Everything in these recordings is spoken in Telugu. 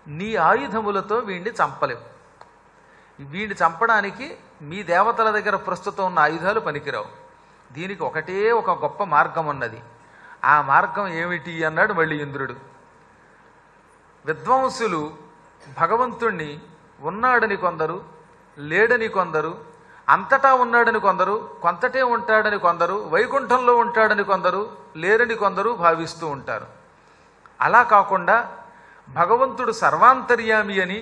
నీ ఆయుధములతో వీడిని చంపలేవు వీడిని చంపడానికి మీ దేవతల దగ్గర ప్రస్తుతం ఉన్న ఆయుధాలు పనికిరావు దీనికి ఒకటే ఒక గొప్ప మార్గం ఉన్నది ఆ మార్గం ఏమిటి అన్నాడు మళ్ళీ ఇంద్రుడు విద్వాంసులు భగవంతుణ్ణి ఉన్నాడని కొందరు లేడని కొందరు అంతటా ఉన్నాడని కొందరు కొంతటే ఉంటాడని కొందరు వైకుంఠంలో ఉంటాడని కొందరు లేరని కొందరు భావిస్తూ ఉంటారు అలా కాకుండా భగవంతుడు సర్వాంతర్యామి అని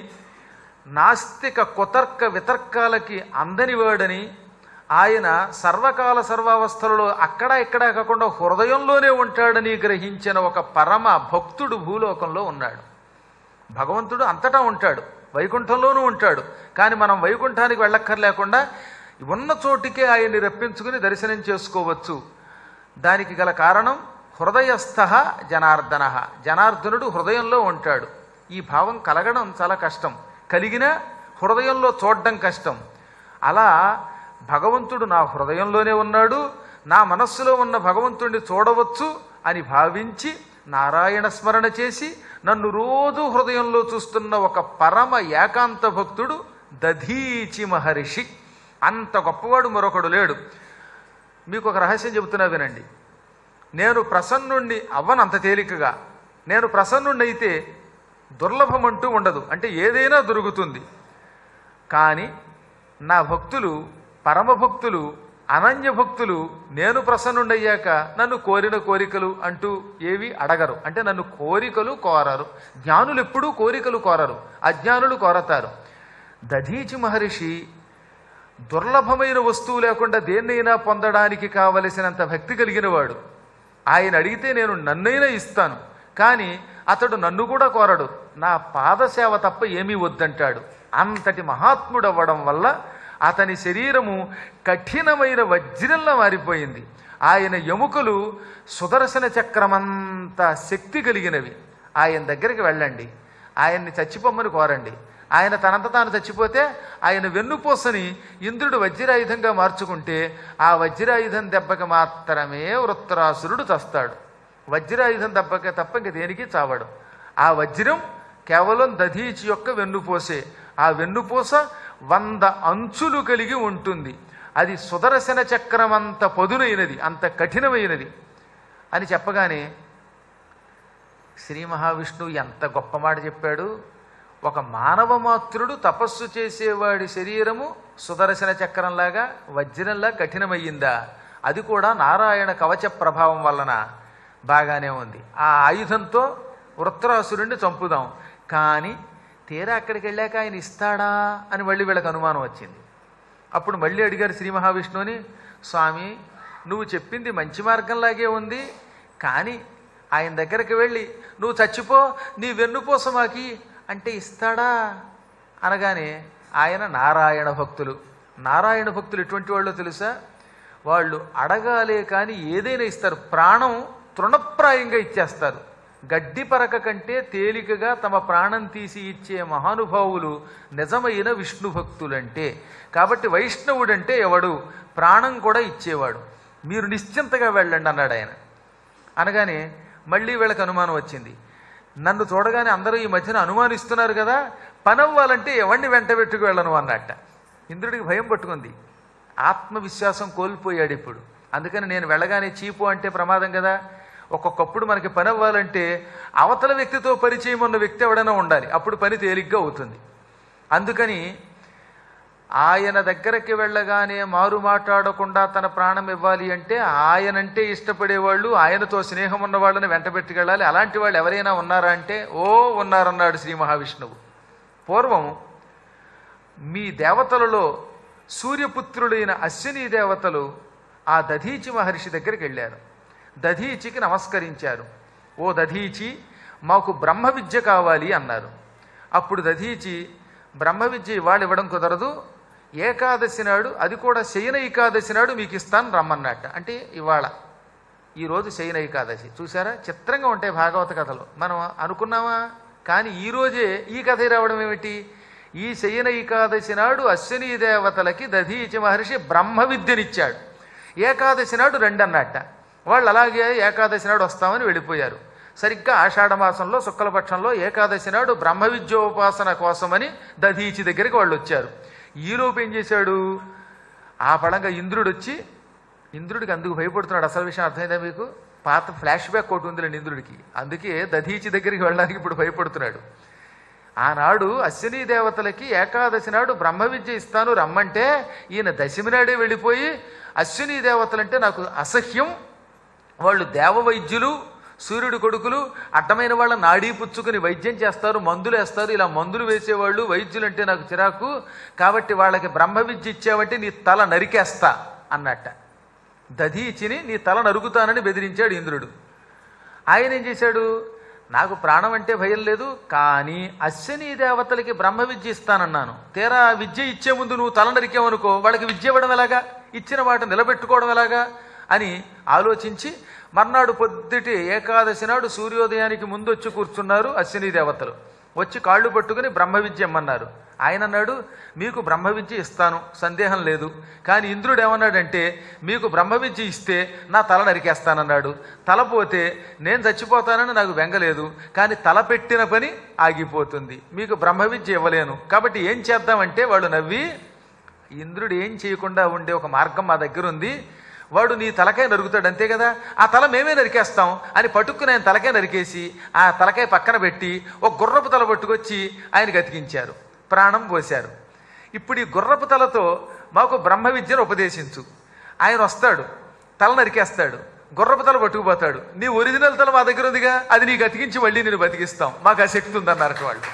నాస్తిక కుతర్క వితర్కాలకి అందనివాడని ఆయన సర్వకాల సర్వావస్థలలో అక్కడ ఇక్కడ కాకుండా హృదయంలోనే ఉంటాడని గ్రహించిన ఒక పరమ భక్తుడు భూలోకంలో ఉన్నాడు భగవంతుడు అంతటా ఉంటాడు వైకుంఠంలోనూ ఉంటాడు కానీ మనం వైకుంఠానికి వెళ్ళక్కర్లేకుండా ఉన్న చోటికే ఆయన్ని రప్పించుకుని దర్శనం చేసుకోవచ్చు దానికి గల కారణం హృదయస్థ జనార్దన జనార్దనుడు హృదయంలో ఉంటాడు ఈ భావం కలగడం చాలా కష్టం కలిగినా హృదయంలో చూడడం కష్టం అలా భగవంతుడు నా హృదయంలోనే ఉన్నాడు నా మనస్సులో ఉన్న భగవంతుడిని చూడవచ్చు అని భావించి నారాయణ స్మరణ చేసి నన్ను రోజు హృదయంలో చూస్తున్న ఒక పరమ ఏకాంత భక్తుడు దధీచి మహర్షి అంత గొప్పవాడు మరొకడు లేడు మీకు ఒక రహస్యం చెబుతున్నా వినండి నేను ప్రసన్నుణ్ణి అవ్వను అంత తేలికగా నేను ప్రసన్నుణ్ణి అయితే దుర్లభం అంటూ ఉండదు అంటే ఏదైనా దొరుకుతుంది కానీ నా భక్తులు పరమ భక్తులు అనన్య భక్తులు నేను ప్రసన్నుండయ్యాక నన్ను కోరిన కోరికలు అంటూ ఏవి అడగరు అంటే నన్ను కోరికలు కోరరు జ్ఞానులు ఎప్పుడూ కోరికలు కోరరు అజ్ఞానులు కోరతారు దధీచి మహర్షి దుర్లభమైన వస్తువు లేకుండా దేన్నైనా పొందడానికి కావలసినంత భక్తి కలిగిన వాడు ఆయన అడిగితే నేను నన్నైనా ఇస్తాను కానీ అతడు నన్ను కూడా కోరడు నా పాదసేవ తప్ప ఏమీ వద్దంటాడు అంతటి మహాత్ముడు అవ్వడం వల్ల అతని శరీరము కఠినమైన వజ్రంలా మారిపోయింది ఆయన ఎముకలు సుదర్శన చక్రమంత శక్తి కలిగినవి ఆయన దగ్గరికి వెళ్ళండి ఆయన్ని చచ్చిపోమ్మని కోరండి ఆయన తనంత తాను చచ్చిపోతే ఆయన వెన్నుపూసని ఇంద్రుడు వజ్రాయుధంగా మార్చుకుంటే ఆ వజ్రాయుధం దెబ్బకి మాత్రమే వృత్తరాసురుడు చస్తాడు వజ్రాయుధం దెబ్బకి తప్ప ఇంక దేనికి చావడు ఆ వజ్రం కేవలం దధీచి యొక్క వెన్నుపూసే ఆ వెన్నుపూస వంద అంచులు కలిగి ఉంటుంది అది సుదర్శన చక్రం అంత పదునైనది అంత కఠినమైనది అని చెప్పగానే శ్రీ మహావిష్ణువు ఎంత గొప్ప మాట చెప్పాడు ఒక మానవ మాతృడు తపస్సు చేసేవాడి శరీరము సుదర్శన చక్రంలాగా వజ్రంలా కఠినమయ్యిందా అది కూడా నారాయణ కవచ ప్రభావం వలన బాగానే ఉంది ఆ ఆయుధంతో వృత్రాసురుణ్ణి చంపుదాం కానీ తీరా అక్కడికి వెళ్ళాక ఆయన ఇస్తాడా అని మళ్ళీ వీళ్ళకి అనుమానం వచ్చింది అప్పుడు మళ్ళీ అడిగారు శ్రీ మహావిష్ణువుని స్వామి నువ్వు చెప్పింది మంచి మార్గంలాగే ఉంది కానీ ఆయన దగ్గరికి వెళ్ళి నువ్వు చచ్చిపో నీ వెన్నుపూస మాకి అంటే ఇస్తాడా అనగానే ఆయన నారాయణ భక్తులు నారాయణ భక్తులు ఎటువంటి వాళ్ళో తెలుసా వాళ్ళు అడగాలే కానీ ఏదైనా ఇస్తారు ప్రాణం తృణప్రాయంగా ఇచ్చేస్తారు గడ్డి పరక కంటే తేలికగా తమ ప్రాణం తీసి ఇచ్చే మహానుభావులు నిజమైన విష్ణు భక్తులంటే కాబట్టి వైష్ణవుడంటే ఎవడు ప్రాణం కూడా ఇచ్చేవాడు మీరు నిశ్చింతగా వెళ్ళండి అన్నాడు ఆయన అనగానే మళ్ళీ వీళ్ళకి అనుమానం వచ్చింది నన్ను చూడగానే అందరూ ఈ మధ్యన అనుమానిస్తున్నారు కదా పని అవ్వాలంటే ఎవరిని వెంట పెట్టుకు వెళ్ళను అన్నట్ట ఇంద్రుడికి భయం పట్టుకుంది ఆత్మవిశ్వాసం కోల్పోయాడు ఇప్పుడు అందుకని నేను వెళ్ళగానే చీపు అంటే ప్రమాదం కదా ఒక్కొక్కప్పుడు మనకి పని అవ్వాలంటే అవతల వ్యక్తితో పరిచయం ఉన్న వ్యక్తి ఎవడైనా ఉండాలి అప్పుడు పని తేలిగ్గా అవుతుంది అందుకని ఆయన దగ్గరికి వెళ్ళగానే మారు మాట్లాడకుండా తన ప్రాణం ఇవ్వాలి అంటే ఆయనంటే ఇష్టపడేవాళ్ళు ఆయనతో స్నేహం ఉన్న వాళ్ళని వెంట పెట్టుకెళ్ళాలి అలాంటి వాళ్ళు ఎవరైనా ఉన్నారా అంటే ఓ ఉన్నారన్నాడు శ్రీ మహావిష్ణువు పూర్వం మీ దేవతలలో సూర్యపుత్రుడైన అశ్విని దేవతలు ఆ దధీచి మహర్షి దగ్గరికి వెళ్ళారు దధీచికి నమస్కరించారు ఓ దధీచి మాకు బ్రహ్మ విద్య కావాలి అన్నారు అప్పుడు దధీచి బ్రహ్మ విద్య ఇవాళ ఇవ్వడం కుదరదు ఏకాదశి నాడు అది కూడా శయన ఏకాదశి నాడు మీకు ఇస్తాను రమ్మన్నట్ట అంటే ఇవాళ ఈరోజు శయన ఏకాదశి చూసారా చిత్రంగా ఉంటాయి భాగవత కథలు మనం అనుకున్నామా కానీ ఈ రోజే ఈ కథ రావడం ఏమిటి ఈ శయన ఏకాదశి నాడు అశ్విని దేవతలకి దధీచి మహర్షి బ్రహ్మ విద్యనిచ్చాడు ఏకాదశి నాడు రండి అన్నట్ట వాళ్ళు అలాగే ఏకాదశి నాడు వస్తామని వెళ్ళిపోయారు సరిగ్గా ఆషాఢ మాసంలో శుక్లపక్షంలో ఏకాదశి నాడు బ్రహ్మ విద్యోపాసన కోసమని దధీచి దగ్గరికి వాళ్ళు వచ్చారు ఈలోపు ఏం చేశాడు ఆ పడంగా ఇంద్రుడు వచ్చి ఇంద్రుడికి అందుకు భయపడుతున్నాడు అసలు విషయం అర్థమైందా మీకు పాత ఫ్లాష్ బ్యాక్ ఒకటి ఉందిలేండి ఇంద్రుడికి అందుకే దధీచి దగ్గరికి వెళ్ళడానికి ఇప్పుడు భయపడుతున్నాడు ఆనాడు అశ్విని దేవతలకి ఏకాదశి నాడు బ్రహ్మ విద్య ఇస్తాను రమ్మంటే ఈయన దశమి నాడే వెళ్ళిపోయి అశ్విని దేవతలంటే నాకు అసహ్యం వాళ్ళు దేవ వైద్యులు సూర్యుడి కొడుకులు అడ్డమైన వాళ్ళ నాడీ పుచ్చుకుని వైద్యం చేస్తారు మందులు వేస్తారు ఇలా మందులు వేసేవాళ్ళు వైద్యులు అంటే నాకు చిరాకు కాబట్టి వాళ్ళకి బ్రహ్మ విద్య ఇచ్చావంటే నీ తల నరికేస్తా అన్నట్ట దధీచిని నీ తల నరుకుతానని బెదిరించాడు ఇంద్రుడు ఆయన ఏం చేశాడు నాకు ప్రాణం అంటే భయం లేదు కానీ అశ్విని దేవతలకి బ్రహ్మ విద్య ఇస్తానన్నాను తీరా విద్య ఇచ్చే ముందు నువ్వు తల నరికావనుకో వాళ్ళకి విద్య ఇవ్వడం ఎలాగా ఇచ్చిన మాట నిలబెట్టుకోవడం ఎలాగా అని ఆలోచించి మర్నాడు పొద్దుటి ఏకాదశి నాడు సూర్యోదయానికి ముందు వచ్చి కూర్చున్నారు అశ్విని దేవతలు వచ్చి కాళ్ళు పట్టుకుని బ్రహ్మ విద్య ఇమ్మన్నారు ఆయన అన్నాడు మీకు బ్రహ్మ విద్య ఇస్తాను సందేహం లేదు కానీ ఇంద్రుడు ఏమన్నాడంటే మీకు బ్రహ్మ విద్య ఇస్తే నా తల నరికేస్తానన్నాడు తల పోతే నేను చచ్చిపోతానని నాకు బెంగలేదు కానీ తల పెట్టిన పని ఆగిపోతుంది మీకు బ్రహ్మ విద్య ఇవ్వలేను కాబట్టి ఏం చేద్దామంటే వాళ్ళు నవ్వి ఇంద్రుడు ఏం చేయకుండా ఉండే ఒక మార్గం మా దగ్గర ఉంది వాడు నీ తలకాయ నరుకుతాడు అంతే కదా ఆ తల మేమే నరికేస్తాం అని పట్టుకుని ఆయన తలకాయ నరికేసి ఆ తలకాయ పక్కన పెట్టి ఒక గుర్రపు తల పట్టుకొచ్చి ఆయనకి అతికించారు ప్రాణం పోశారు ఇప్పుడు ఈ గుర్రపు తలతో మాకు బ్రహ్మ విద్యను ఉపదేశించు ఆయన వస్తాడు తల నరికేస్తాడు గుర్రపు తల పట్టుకుపోతాడు నీ ఒరిజినల్ తల మా దగ్గర ఉందిగా అది నీకు అతికించి మళ్ళీ నేను బతికిస్తాం మాకు ఆ శక్తి ఉందన్నారు వాళ్ళు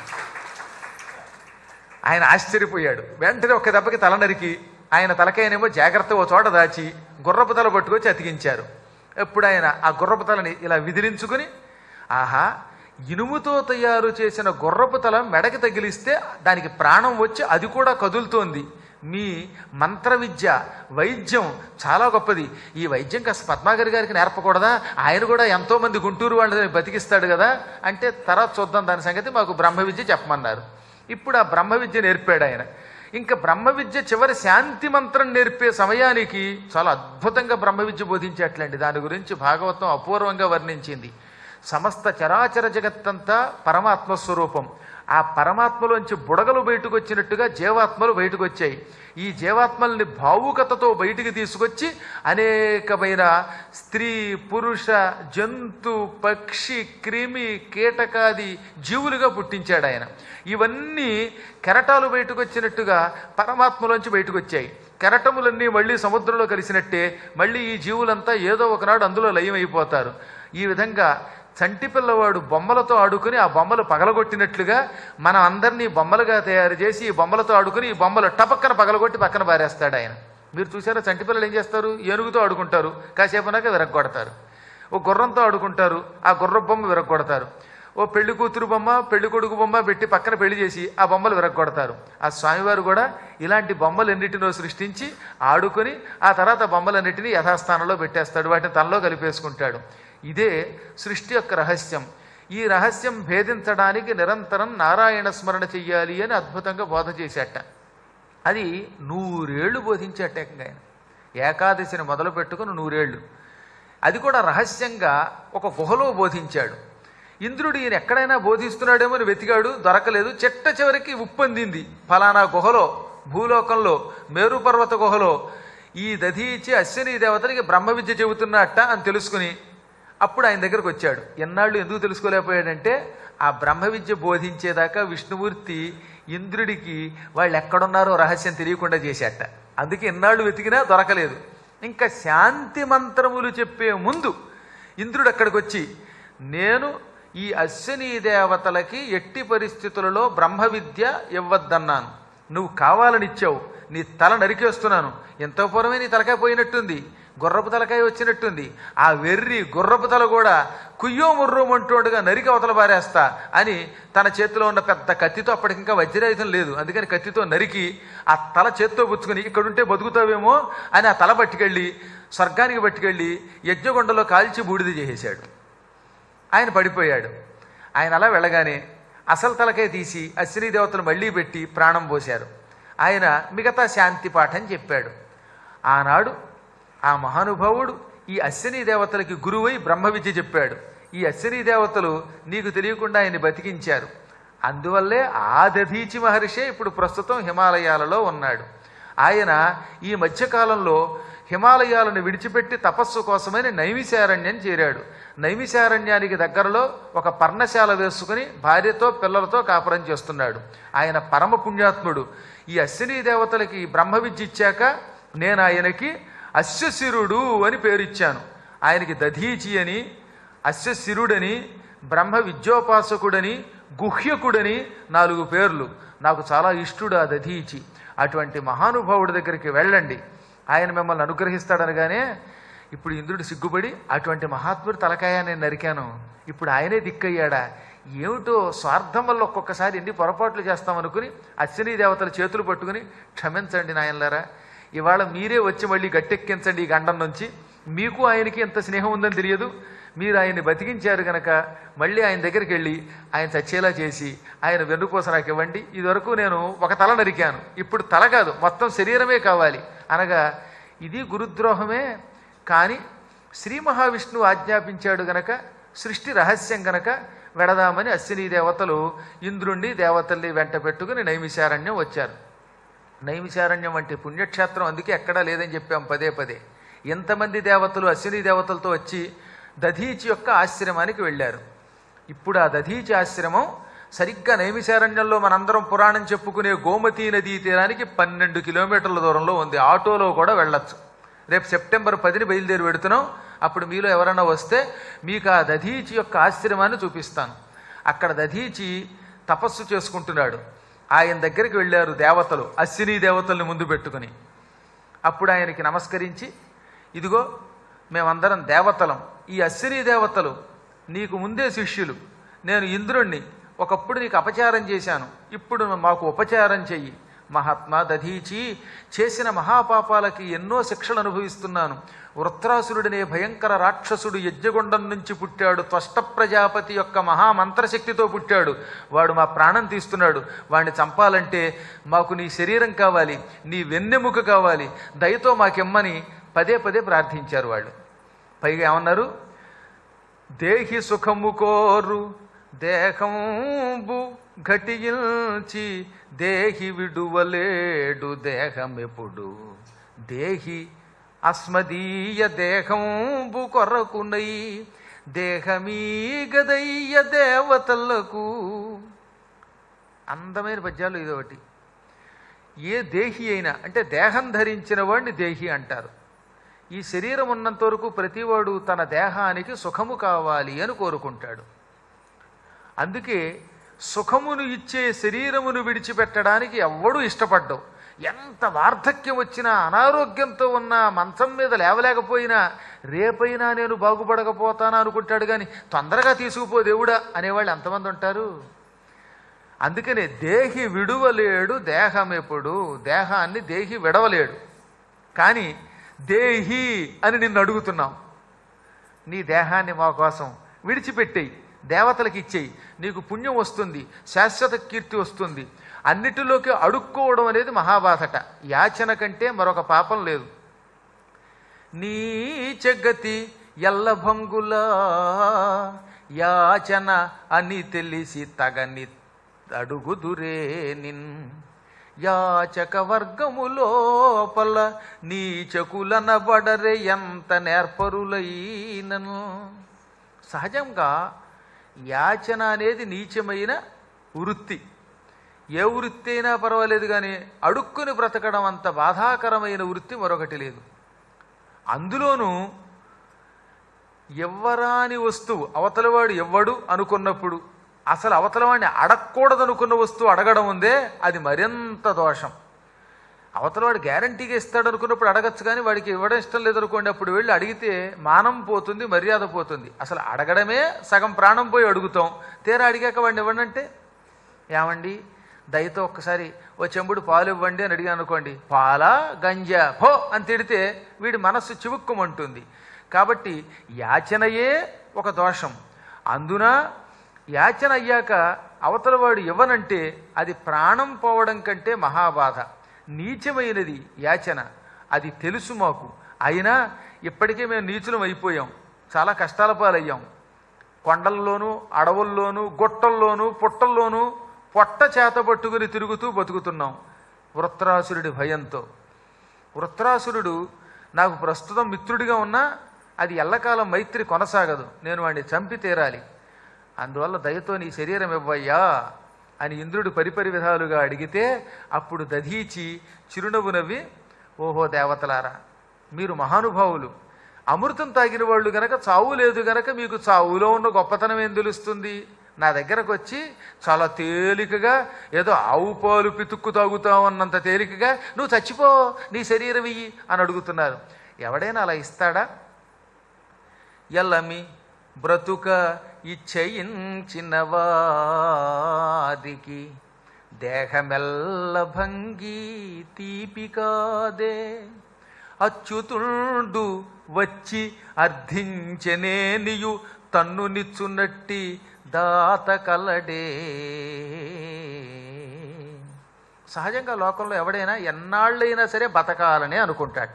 ఆయన ఆశ్చర్యపోయాడు వెంటనే ఒక్క దెబ్బకి తల నరికి ఆయన తలకాయనేమో జాగ్రత్త ఓ చోట దాచి గుర్రపు తల పట్టుకొచ్చి అతికించారు ఎప్పుడు ఆయన ఆ గుర్రపు తలని ఇలా విదిలించుకుని ఆహా ఇనుముతో తయారు చేసిన గుర్రపు తల మెడకి తగిలిస్తే దానికి ప్రాణం వచ్చి అది కూడా కదులుతోంది మీ మంత్ర విద్య వైద్యం చాలా గొప్పది ఈ వైద్యం కాస్త పద్మాగరి గారికి నేర్పకూడదా ఆయన కూడా ఎంతో మంది గుంటూరు వాళ్ళని బతికిస్తాడు కదా అంటే తర్వాత చూద్దాం దాని సంగతి మాకు బ్రహ్మ విద్య చెప్పమన్నారు ఇప్పుడు ఆ బ్రహ్మ విద్య నేర్పాడు ఆయన ఇంకా బ్రహ్మ విద్య చివరి శాంతి మంత్రం నేర్పే సమయానికి చాలా అద్భుతంగా బ్రహ్మ విద్య బోధించేట్లండి దాని గురించి భాగవతం అపూర్వంగా వర్ణించింది సమస్త చరాచర జగత్తంతా పరమాత్మ స్వరూపం ఆ పరమాత్మలోంచి బుడగలు బయటకు వచ్చినట్టుగా జీవాత్మలు బయటకు వచ్చాయి ఈ జీవాత్మల్ని భావుకతతో బయటికి తీసుకొచ్చి అనేకమైన స్త్రీ పురుష జంతు పక్షి క్రిమి కీటకాది జీవులుగా పుట్టించాడు ఆయన ఇవన్నీ కెరటాలు బయటకు వచ్చినట్టుగా పరమాత్మలోంచి బయటకు వచ్చాయి కెరటములన్నీ మళ్ళీ సముద్రంలో కలిసినట్టే మళ్ళీ ఈ జీవులంతా ఏదో ఒకనాడు అందులో లయమైపోతారు ఈ విధంగా చంటి పిల్లవాడు బొమ్మలతో ఆడుకుని ఆ బొమ్మలు పగలగొట్టినట్లుగా మనం అందరినీ బొమ్మలుగా తయారు చేసి ఈ బొమ్మలతో ఆడుకుని ఈ బొమ్మలు టపక్కన పగలగొట్టి పక్కన పారేస్తాడు ఆయన మీరు చూసారా చంటి పిల్లలు ఏం చేస్తారు ఏనుగుతో ఆడుకుంటారు కాసేపనాక విరగొడతారు ఓ గుర్రంతో ఆడుకుంటారు ఆ గుర్ర బొమ్మ విరగొడతారు ఓ పెళ్లి కూతురు బొమ్మ పెళ్లి కొడుకు బొమ్మ పెట్టి పక్కన పెళ్లి చేసి ఆ బొమ్మలు విరగొడతారు ఆ స్వామివారు కూడా ఇలాంటి బొమ్మలు ఎన్నిటినో సృష్టించి ఆడుకొని ఆ తర్వాత బొమ్మలన్నిటినీ యథాస్థానంలో పెట్టేస్తాడు వాటిని తనలో కలిపేసుకుంటాడు ఇదే సృష్టి యొక్క రహస్యం ఈ రహస్యం భేదించడానికి నిరంతరం నారాయణ స్మరణ చెయ్యాలి అని అద్భుతంగా బోధ చేశాట అది నూరేళ్లు బోధించేట ఏకంగా ఆయన ఏకాదశిని మొదలు పెట్టుకుని నూరేళ్లు అది కూడా రహస్యంగా ఒక గుహలో బోధించాడు ఇంద్రుడు ఈయన ఎక్కడైనా బోధిస్తున్నాడేమో అని వెతికాడు దొరకలేదు చెట్ట చివరికి ఉప్పొందింది ఫలానా గుహలో భూలోకంలో మేరు పర్వత గుహలో ఈ దధీచి అశ్విని దేవతలకి బ్రహ్మ విద్య చెబుతున్నట్ట అని తెలుసుకుని అప్పుడు ఆయన దగ్గరకు వచ్చాడు ఎన్నాళ్ళు ఎందుకు తెలుసుకోలేకపోయాడంటే ఆ బ్రహ్మ విద్య బోధించేదాకా విష్ణుమూర్తి ఇంద్రుడికి వాళ్ళు ఎక్కడున్నారో రహస్యం తెలియకుండా చేశాట అందుకే ఎన్నాళ్ళు వెతికినా దొరకలేదు ఇంకా శాంతి మంత్రములు చెప్పే ముందు ఇంద్రుడు అక్కడికి వచ్చి నేను ఈ అశ్విని దేవతలకి ఎట్టి పరిస్థితులలో బ్రహ్మ విద్య ఇవ్వద్దన్నాను నువ్వు కావాలని ఇచ్చావు నీ తల నరికేస్తున్నాను ఎంతో పూర్వమే నీ తలకాయ పోయినట్టుంది గుర్రపు తలకాయ వచ్చినట్టుంది ఆ వెర్రి గుర్రపు తల కూడా కుయ్యో ముర్రోమంటోడుగా నరికి అవతల పారేస్తా అని తన చేతిలో ఉన్న పెద్ద కత్తితో అప్పటికి ఇంకా వజ్రాయుధం లేదు అందుకని కత్తితో నరికి ఆ తల చేత్తో పుచ్చుకొని ఇక్కడుంటే బతుకుతావేమో అని ఆ తల పట్టుకెళ్ళి స్వర్గానికి పట్టుకెళ్ళి యజ్ఞకొండలో కాల్చి బూడిద చేసేశాడు ఆయన పడిపోయాడు ఆయన అలా వెళ్ళగానే అసలు తలకాయ తీసి అశ్విని దేవతలు మళ్ళీ పెట్టి ప్రాణం పోశారు ఆయన మిగతా శాంతి పాఠం చెప్పాడు ఆనాడు ఆ మహానుభావుడు ఈ అశ్విని దేవతలకి గురువై బ్రహ్మ విద్య చెప్పాడు ఈ అశ్విని దేవతలు నీకు తెలియకుండా ఆయన్ని బతికించారు అందువల్లే ఆ దధీచి మహర్షే ఇప్పుడు ప్రస్తుతం హిమాలయాలలో ఉన్నాడు ఆయన ఈ మధ్యకాలంలో హిమాలయాలను విడిచిపెట్టి తపస్సు కోసమని నైమిశారణ్యం చేరాడు నైమిశారణ్యానికి దగ్గరలో ఒక పర్ణశాల వేసుకుని భార్యతో పిల్లలతో కాపురం చేస్తున్నాడు ఆయన పరమ పుణ్యాత్ముడు ఈ అశ్విని దేవతలకి బ్రహ్మ విద్య ఇచ్చాక నేను ఆయనకి అశ్వశిరుడు అని పేరిచ్చాను ఆయనకి దధీచి అని అశ్వశిరుడని బ్రహ్మ విద్యోపాసకుడని గుహ్యకుడని నాలుగు పేర్లు నాకు చాలా ఇష్టుడు ఆ దధీచి అటువంటి మహానుభావుడి దగ్గరికి వెళ్ళండి ఆయన మిమ్మల్ని అనుగ్రహిస్తాడనగానే ఇప్పుడు ఇంద్రుడు సిగ్గుపడి అటువంటి మహాత్ముడు తలకాయ నేను నరికాను ఇప్పుడు ఆయనే దిక్కయ్యాడా ఏమిటో స్వార్థం వల్ల ఒక్కొక్కసారి ఎన్ని పొరపాట్లు చేస్తామనుకుని అశ్విని దేవతల చేతులు పట్టుకుని క్షమించండి నాయనలారా ఇవాళ మీరే వచ్చి మళ్ళీ గట్టెక్కించండి ఈ గండం నుంచి మీకు ఆయనకి ఎంత స్నేహం ఉందని తెలియదు మీరు ఆయన్ని బతికించారు గనక మళ్ళీ ఆయన దగ్గరికి వెళ్ళి ఆయన చచ్చేలా చేసి ఆయన వెన్నుపూస నాకు ఇవ్వండి ఇదివరకు నేను ఒక తల నరికాను ఇప్పుడు తల కాదు మొత్తం శరీరమే కావాలి అనగా ఇది గురుద్రోహమే కానీ శ్రీ మహావిష్ణువు ఆజ్ఞాపించాడు గనక సృష్టి రహస్యం గనక వెడదామని అశ్విని దేవతలు ఇంద్రుణ్ణి దేవతల్ని వెంట పెట్టుకుని నైమిశారణ్యం వచ్చారు నైమిశారణ్యం వంటి పుణ్యక్షేత్రం అందుకే ఎక్కడా లేదని చెప్పాం పదే పదే ఎంతమంది దేవతలు అశ్విని దేవతలతో వచ్చి దధీచి యొక్క ఆశ్రమానికి వెళ్ళారు ఇప్పుడు ఆ దధీచి ఆశ్రమం సరిగ్గా నైమిశారణ్యంలో మనందరం పురాణం చెప్పుకునే గోమతీ నదీ తీరానికి పన్నెండు కిలోమీటర్ల దూరంలో ఉంది ఆటోలో కూడా వెళ్ళొచ్చు రేపు సెప్టెంబర్ పదిని బయలుదేరి పెడుతున్నాం అప్పుడు మీలో ఎవరైనా వస్తే మీకు ఆ దధీచి యొక్క ఆశ్రమాన్ని చూపిస్తాను అక్కడ దధీచి తపస్సు చేసుకుంటున్నాడు ఆయన దగ్గరికి వెళ్ళారు దేవతలు అశ్విని దేవతల్ని ముందు పెట్టుకుని అప్పుడు ఆయనకి నమస్కరించి ఇదిగో మేమందరం దేవతలం ఈ అశ్విని దేవతలు నీకు ముందే శిష్యులు నేను ఇంద్రుణ్ణి ఒకప్పుడు నీకు అపచారం చేశాను ఇప్పుడు మాకు ఉపచారం చెయ్యి మహాత్మా దధీచి చేసిన మహాపాపాలకి ఎన్నో శిక్షలు అనుభవిస్తున్నాను వృత్రాసురుడనే భయంకర రాక్షసుడు యజ్ఞగుండం నుంచి పుట్టాడు త్వష్ట ప్రజాపతి యొక్క మహామంత్రశక్తితో పుట్టాడు వాడు మా ప్రాణం తీస్తున్నాడు వాడిని చంపాలంటే మాకు నీ శరీరం కావాలి నీ వెన్నెముక కావాలి దయతో మాకిమ్మని పదే పదే ప్రార్థించారు వాళ్ళు పైగా ఏమన్నారు దేహి సుఖము కోరు దేహంబు ఘటించి దేహి విడువలేడు దేహమెప్పుడు దేహి అస్మదీయ దేహంబు కొరకునై దేహమీ గదయ్య దేవతలకు అందమైన పద్యాలు ఇదొకటి ఏ దేహి అయినా అంటే దేహం ధరించిన వాడిని దేహి అంటారు ఈ శరీరం ఉన్నంత వరకు ప్రతివాడు తన దేహానికి సుఖము కావాలి అని కోరుకుంటాడు అందుకే సుఖమును ఇచ్చే శరీరమును విడిచిపెట్టడానికి ఎవ్వడూ ఇష్టపడ్డావు ఎంత వార్ధక్యం వచ్చినా అనారోగ్యంతో ఉన్నా మంచం మీద లేవలేకపోయినా రేపైనా నేను బాగుపడకపోతానా అనుకుంటాడు కానీ తొందరగా తీసుకుపో దేవుడా అనేవాళ్ళు ఎంతమంది ఉంటారు అందుకనే దేహి విడువలేడు దేహం ఎప్పుడు దేహాన్ని దేహి విడవలేడు కానీ దేహి అని నిన్ను అడుగుతున్నాం నీ దేహాన్ని మా కోసం విడిచిపెట్టేయి దేవతలకు ఇచ్చేయి నీకు పుణ్యం వస్తుంది శాశ్వత కీర్తి వస్తుంది అన్నిటిలోకి అడుక్కోవడం అనేది మహాబాధట యాచన కంటే మరొక పాపం లేదు నీ చెగతి ఎల్లభంగులా యాచన అని తెలిసి తగని అడుగుదురే నిన్ యాచక వర్గము లోపల నీచకులనబడరే ఎంత నేర్పరులైనను సహజంగా యాచన అనేది నీచమైన వృత్తి ఏ వృత్తి అయినా పర్వాలేదు కానీ అడుక్కుని బ్రతకడం అంత బాధాకరమైన వృత్తి మరొకటి లేదు అందులోనూ ఎవ్వరాని వస్తువు అవతలవాడు ఎవ్వడు అనుకున్నప్పుడు అసలు అవతలవాడిని అడగకూడదనుకున్న వస్తువు అడగడం ఉందే అది మరింత దోషం అవతలవాడు గ్యారంటీగా ఇస్తాడు అనుకున్నప్పుడు అడగచ్చు కానీ వాడికి ఇవ్వడం ఇష్టం లేదనుకోండి అప్పుడు వెళ్ళి అడిగితే మానం పోతుంది మర్యాద పోతుంది అసలు అడగడమే సగం ప్రాణం పోయి అడుగుతాం తీరా అడిగాక వాడిని ఇవ్వండి ఏమండి దయతో ఒక్కసారి ఓ చెంబుడు పాలు ఇవ్వండి అని అడిగాను అనుకోండి పాలా గంజా హో అని తిడితే వీడి మనస్సు చివుక్కుమంటుంది కాబట్టి యాచనయే ఒక దోషం అందున యాచన అయ్యాక అవతలవాడు ఇవ్వనంటే అది ప్రాణం పోవడం కంటే మహాబాధ నీచమైనది యాచన అది తెలుసు మాకు అయినా ఇప్పటికే మేము నీచులం అయిపోయాం చాలా కష్టాల పాలయ్యాం కొండల్లోనూ అడవుల్లోనూ గుట్టల్లోనూ పుట్టల్లోనూ పొట్ట చేత పట్టుకుని తిరుగుతూ బతుకుతున్నాం వృత్రాసురుడి భయంతో వృత్రాసురుడు నాకు ప్రస్తుతం మిత్రుడిగా ఉన్నా అది ఎల్లకాలం మైత్రి కొనసాగదు నేను వాడిని చంపి తీరాలి అందువల్ల దయతో నీ శరీరం ఇవ్వయ్యా అని ఇంద్రుడు పరిపరి విధాలుగా అడిగితే అప్పుడు దధీచి చిరునవ్వు నవ్వి ఓహో దేవతలారా మీరు మహానుభావులు అమృతం తాగిన వాళ్ళు గనక చావు లేదు గనక మీకు చావులో ఉన్న గొప్పతనం ఏం తెలుస్తుంది నా దగ్గరకు వచ్చి చాలా తేలికగా ఏదో ఆవు పాలు పితుక్కు తాగుతావు అన్నంత తేలికగా నువ్వు చచ్చిపో నీ శరీరం ఇయ్యి అని అడుగుతున్నారు ఎవడైనా అలా ఇస్తాడా ఎల్లమి బ్రతుక ఇచ్చయించిన వారికి దేహమెల్ల భంగి తీపి కాదే అచ్యుతుండు వచ్చి అర్థించనేనియు తన్ను నిచ్చునట్టి దాత కలడే సహజంగా లోకంలో ఎవడైనా ఎన్నాళ్ళైనా సరే బతకాలని అనుకుంటాట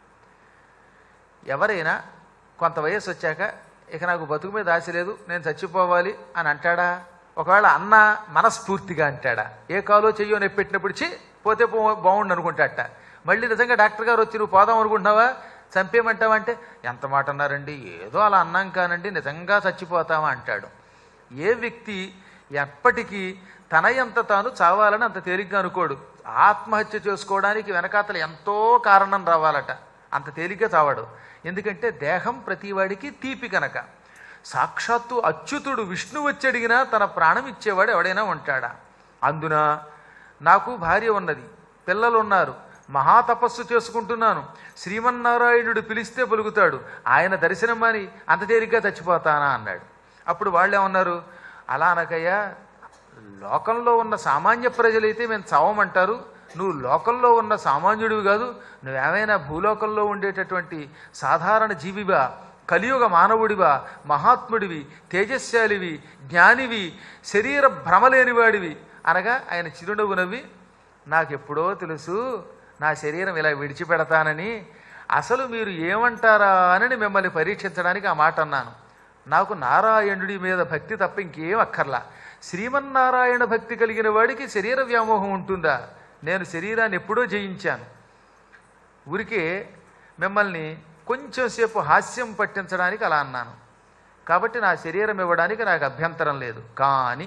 ఎవరైనా కొంత వయసు వచ్చాక ఇక నాకు బతుకు మీద ఆశ లేదు నేను చచ్చిపోవాలి అని అంటాడా ఒకవేళ అన్న మనస్ఫూర్తిగా అంటాడా ఏ కాలో చెయ్యో నొప్పి పెట్టినప్పుడు చి పోతే పో బాగుండు అనుకుంటాట మళ్ళీ నిజంగా డాక్టర్ గారు వచ్చి నువ్వు పోదాం అనుకుంటున్నావా చంపేయమంటావా అంటే ఎంత మాట అన్నారండి ఏదో అలా అన్నాం కానండి నిజంగా చచ్చిపోతావా అంటాడు ఏ వ్యక్తి ఎప్పటికీ తన ఎంత తాను చావాలని అంత తేలిగ్గా అనుకోడు ఆత్మహత్య చేసుకోవడానికి వెనకాతల ఎంతో కారణం రావాలట అంత తేలిగ్గా చావాడు ఎందుకంటే దేహం ప్రతివాడికి తీపి కనుక సాక్షాత్తు అచ్యుతుడు విష్ణు వచ్చి అడిగినా తన ప్రాణం ఇచ్చేవాడు ఎవడైనా ఉంటాడా అందున నాకు భార్య ఉన్నది పిల్లలు ఉన్నారు మహాతపస్సు చేసుకుంటున్నాను శ్రీమన్నారాయణుడు పిలిస్తే పలుకుతాడు ఆయన దర్శనం అని అంత తేలిగ్గా చచ్చిపోతానా అన్నాడు అప్పుడు వాళ్ళు ఏమన్నారు అలా అనకయ్యా లోకంలో ఉన్న సామాన్య ప్రజలైతే మేము చావమంటారు నువ్వు లోకంలో ఉన్న సామాన్యుడివి కాదు నువ్వేమైనా భూలోకంలో ఉండేటటువంటి సాధారణ జీవివా కలియుగ మానవుడివా మహాత్ముడివి తేజస్శాలివి జ్ఞానివి శరీర భ్రమలేనివాడివి అనగా ఆయన చిరునవ్వు నవ్వి నాకెప్పుడో తెలుసు నా శరీరం ఇలా విడిచిపెడతానని అసలు మీరు ఏమంటారా అని మిమ్మల్ని పరీక్షించడానికి ఆ మాట అన్నాను నాకు నారాయణుడి మీద భక్తి తప్ప ఇంకేం అక్కర్లా శ్రీమన్నారాయణ భక్తి కలిగిన వాడికి శరీర వ్యామోహం ఉంటుందా నేను శరీరాన్ని ఎప్పుడో జయించాను ఊరికే మిమ్మల్ని కొంచెం సేపు హాస్యం పట్టించడానికి అలా అన్నాను కాబట్టి నా శరీరం ఇవ్వడానికి నాకు అభ్యంతరం లేదు కానీ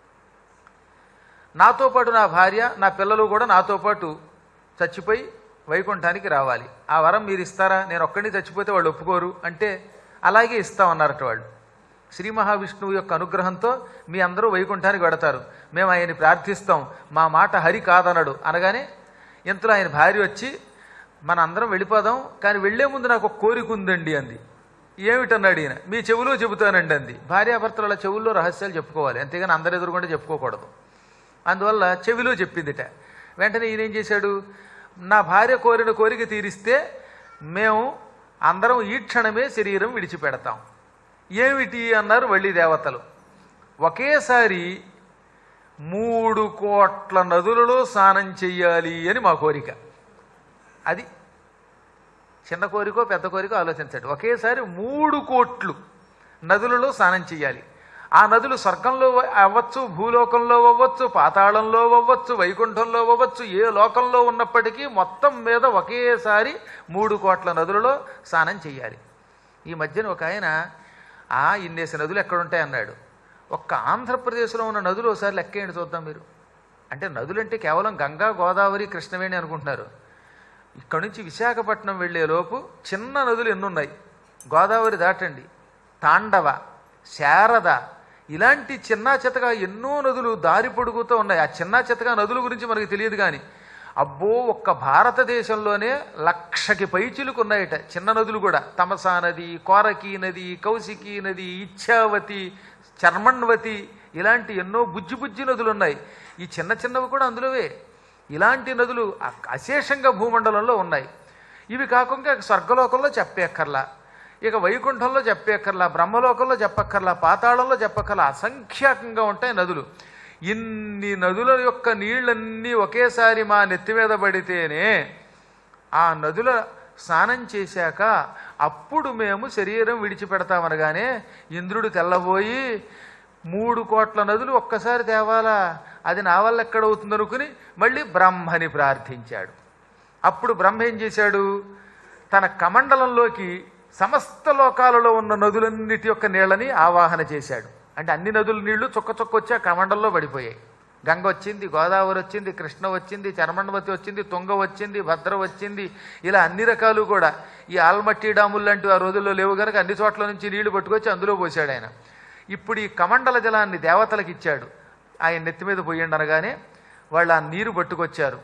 నాతో పాటు నా భార్య నా పిల్లలు కూడా నాతో పాటు చచ్చిపోయి వైకుంఠానికి రావాలి ఆ వరం మీరు ఇస్తారా నేను ఒక్కడిని చచ్చిపోతే వాళ్ళు ఒప్పుకోరు అంటే అలాగే ఇస్తామన్నారట వాళ్ళు శ్రీ మహావిష్ణువు యొక్క అనుగ్రహంతో మీ అందరూ వైకుంఠానికి వెడతారు మేము ఆయన్ని ప్రార్థిస్తాం మా మాట హరి కాదనడు అనగానే ఇంతలో ఆయన భార్య వచ్చి మన అందరం వెళ్ళిపోదాం కానీ వెళ్లే ముందు నాకు ఒక కోరిక ఉందండి అంది ఏమిటన్నాడు ఈయన మీ చెవులో చెబుతానండి అంది భార్యాభర్తల చెవుల్లో రహస్యాలు చెప్పుకోవాలి అంతేగాని అందరు ఎదురుకుంటే చెప్పుకోకూడదు అందువల్ల చెవిలో చెప్పిందిట వెంటనే ఈయన ఏం చేశాడు నా భార్య కోరిన కోరిక తీరిస్తే మేము అందరం ఈ క్షణమే శరీరం విడిచిపెడతాం ఏమిటి అన్నారు వళ్ళీ దేవతలు ఒకేసారి మూడు కోట్ల నదులలో స్నానం చెయ్యాలి అని మా కోరిక అది చిన్న కోరికో పెద్ద కోరికో ఆలోచించండి ఒకేసారి మూడు కోట్లు నదులలో స్నానం చేయాలి ఆ నదులు స్వర్గంలో అవ్వచ్చు భూలోకంలో అవ్వచ్చు పాతాళంలో అవ్వచ్చు వైకుంఠంలో అవ్వచ్చు ఏ లోకంలో ఉన్నప్పటికీ మొత్తం మీద ఒకేసారి మూడు కోట్ల నదులలో స్నానం చేయాలి ఈ మధ్యన ఒక ఆయన ఆ ఇన్నేసి నదులు ఎక్కడుంటాయి అన్నాడు ఒక్క ఆంధ్రప్రదేశ్లో ఉన్న నదులు ఒకసారి లెక్కేయండి చూద్దాం మీరు అంటే నదులంటే కేవలం గంగా గోదావరి కృష్ణవేణి అనుకుంటున్నారు ఇక్కడ నుంచి విశాఖపట్నం వెళ్ళే లోపు చిన్న నదులు ఎన్నున్నాయి గోదావరి దాటండి తాండవ శారద ఇలాంటి చిన్న చితగా ఎన్నో నదులు దారి పొడుగుతూ ఉన్నాయి ఆ చిన్న చితగా నదుల గురించి మనకు తెలియదు కానీ అబ్బో ఒక్క భారతదేశంలోనే లక్షకి పైచిలుకు ఉన్నాయట చిన్న నదులు కూడా తమసా నది కోరకీ నది కౌశికీ నది ఇచ్ఛావతి చర్మణ్వతి ఇలాంటి ఎన్నో బుజ్జి బుజ్జి నదులు ఉన్నాయి ఈ చిన్న చిన్నవి కూడా అందులోవే ఇలాంటి నదులు అ- అశేషంగా భూమండలంలో ఉన్నాయి ఇవి కాకుండా స్వర్గలోకంలో చెప్పేక్కర్లా ఇక వైకుంఠంలో చెప్పక్కర్లా బ్రహ్మలోకంలో చెప్పక్కర్లా పాతాళంలో చెప్పక్కర్లా అసంఖ్యాకంగా ఉంటాయి నదులు ఇన్ని నదుల యొక్క నీళ్ళన్నీ ఒకేసారి మా నెత్తి మీద పడితేనే ఆ నదుల స్నానం చేశాక అప్పుడు మేము శరీరం విడిచిపెడతామనగానే ఇంద్రుడు తెల్లబోయి మూడు కోట్ల నదులు ఒక్కసారి తేవాలా అది నా వల్ల ఎక్కడవుతుంది అనుకుని మళ్ళీ బ్రహ్మని ప్రార్థించాడు అప్పుడు బ్రహ్మ ఏం చేశాడు తన కమండలంలోకి సమస్త లోకాలలో ఉన్న నదులన్నిటి యొక్క నీళ్ళని ఆవాహన చేశాడు అంటే అన్ని నదుల నీళ్లు చొక్క చొక్క వచ్చి ఆ కమండల్లో పడిపోయాయి గంగ వచ్చింది గోదావరి వచ్చింది కృష్ణ వచ్చింది చర్మణవతి వచ్చింది తుంగ వచ్చింది భద్ర వచ్చింది ఇలా అన్ని రకాలు కూడా ఈ ఆల్మట్టి డాములు లాంటివి ఆ రోజుల్లో లేవు కనుక అన్ని చోట్ల నుంచి నీళ్లు పట్టుకొచ్చి అందులో పోసాడు ఆయన ఇప్పుడు ఈ కమండల జలాన్ని దేవతలకు ఇచ్చాడు ఆయన నెత్తి మీద పోయండి అనగానే వాళ్ళు ఆ నీరు పట్టుకొచ్చారు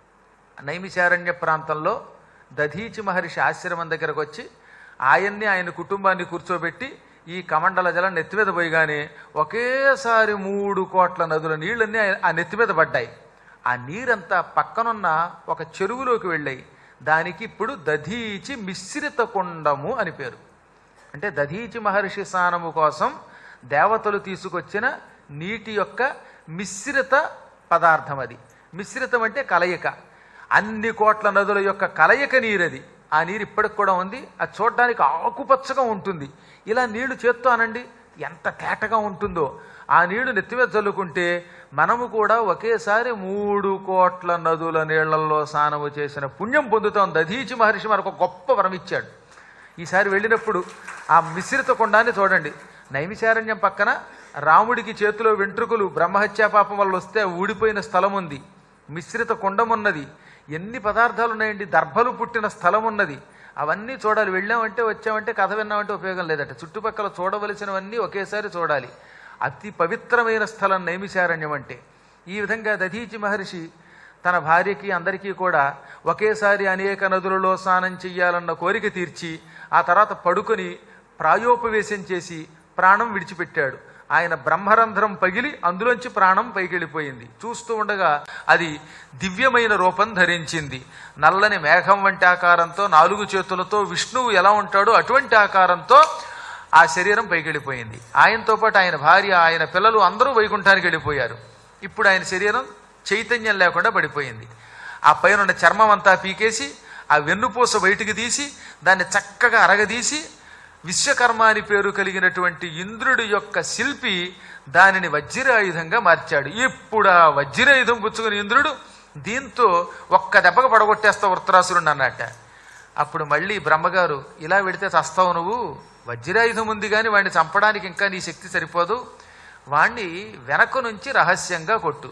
నైమిశారణ్య ప్రాంతంలో దధీచి మహర్షి ఆశ్రమం దగ్గరకు వచ్చి ఆయన్ని ఆయన కుటుంబాన్ని కూర్చోబెట్టి ఈ కమండల జలం నెత్తి మీద పోయిగానే ఒకేసారి మూడు కోట్ల నదుల నీళ్ళన్నీ ఆయన- ఆ నెత్తి మీద పడ్డాయి ఆ నీరంతా పక్కనున్న ఒక చెరువులోకి వెళ్ళాయి దానికి ఇప్పుడు దధీచి మిశ్రిత కుండము అని పేరు అంటే దధీచి మహర్షి స్నానము కోసం దేవతలు తీసుకొచ్చిన నీటి యొక్క మిశ్రిత పదార్థం అది మిశ్రితం అంటే కలయిక అన్ని కోట్ల నదుల యొక్క కలయిక నీరది ఆ నీరు ఇప్పటికి కూడా ఉంది అది చూడడానికి ఆకుపచ్చగా ఉంటుంది ఇలా నీళ్లు చేత్తో అనండి ఎంత తేటగా ఉంటుందో ఆ నీళ్లు నెత్తి మీద చల్లుకుంటే మనము కూడా ఒకేసారి మూడు కోట్ల నదుల నీళ్లలో స్నానము చేసిన పుణ్యం పొందుతాం దధీచి మహర్షి మనకు ఒక గొప్ప వరం ఇచ్చాడు ఈసారి వెళ్ళినప్పుడు ఆ మిశ్రిత కొండాన్ని చూడండి నైమిశారణ్యం పక్కన రాముడికి చేతిలో వెంట్రుకలు బ్రహ్మహత్యా పాపం వల్ల వస్తే ఊడిపోయిన స్థలం ఉంది మిశ్రిత కుండం ఉన్నది ఎన్ని పదార్థాలు ఉన్నాయండి దర్భలు పుట్టిన స్థలం ఉన్నది అవన్నీ చూడాలి వెళ్ళామంటే వచ్చామంటే కథ విన్నామంటే ఉపయోగం లేదట చుట్టుపక్కల చూడవలసినవన్నీ ఒకేసారి చూడాలి అతి పవిత్రమైన స్థలం నైమిశారణ్యం అంటే ఈ విధంగా దధీచి మహర్షి తన భార్యకి అందరికీ కూడా ఒకేసారి అనేక నదులలో స్నానం చెయ్యాలన్న కోరిక తీర్చి ఆ తర్వాత పడుకొని ప్రాయోపవేశం చేసి ప్రాణం విడిచిపెట్టాడు ఆయన బ్రహ్మరంధ్రం పగిలి అందులోంచి ప్రాణం పైకెళ్ళిపోయింది చూస్తూ ఉండగా అది దివ్యమైన రూపం ధరించింది నల్లని మేఘం వంటి ఆకారంతో నాలుగు చేతులతో విష్ణువు ఎలా ఉంటాడో అటువంటి ఆకారంతో ఆ శరీరం పైకెళ్ళిపోయింది ఆయనతో పాటు ఆయన భార్య ఆయన పిల్లలు అందరూ వైకుంఠానికి వెళ్ళిపోయారు ఇప్పుడు ఆయన శరీరం చైతన్యం లేకుండా పడిపోయింది ఆ పైన ఉన్న చర్మం అంతా పీకేసి ఆ వెన్నుపూస బయటికి తీసి దాన్ని చక్కగా అరగదీసి విశ్వకర్మ అని పేరు కలిగినటువంటి ఇంద్రుడి యొక్క శిల్పి దానిని వజ్రాయుధంగా మార్చాడు ఇప్పుడు ఆ వజ్రాయుధం పుచ్చుకుని ఇంద్రుడు దీంతో ఒక్క దెబ్బకు పడగొట్టేస్తా వృత్తరాసురుడు అన్నట్ట అప్పుడు మళ్ళీ బ్రహ్మగారు ఇలా వెడితే చస్తావు నువ్వు వజ్రాయుధం ఉంది కానీ వాడిని చంపడానికి ఇంకా నీ శక్తి సరిపోదు వాణ్ణి వెనక నుంచి రహస్యంగా కొట్టు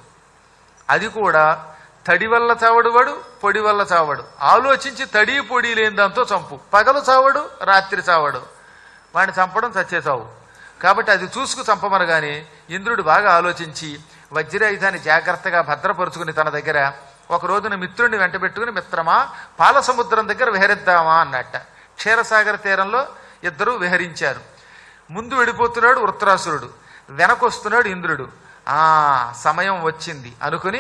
అది కూడా తడి వల్ల చావడు వాడు పొడి వల్ల చావడు ఆలోచించి తడి పొడి లేని దాంతో చంపు పగలు చావడు రాత్రి చావడు వాడిని చంపడం చచ్చే చావు కాబట్టి అది చూసుకు చంపమనగానే ఇంద్రుడు బాగా ఆలోచించి వజ్రాయుధాన్ని జాగ్రత్తగా భద్రపరుచుకుని తన దగ్గర ఒక రోజున మిత్రుడిని వెంటబెట్టుకుని మిత్రమా పాల సముద్రం దగ్గర విహరిద్దామా అన్నట్ట క్షీరసాగర తీరంలో ఇద్దరూ విహరించారు ముందు వెళ్ళిపోతున్నాడు వృత్రాసురుడు వెనకొస్తున్నాడు ఇంద్రుడు ఆ సమయం వచ్చింది అనుకుని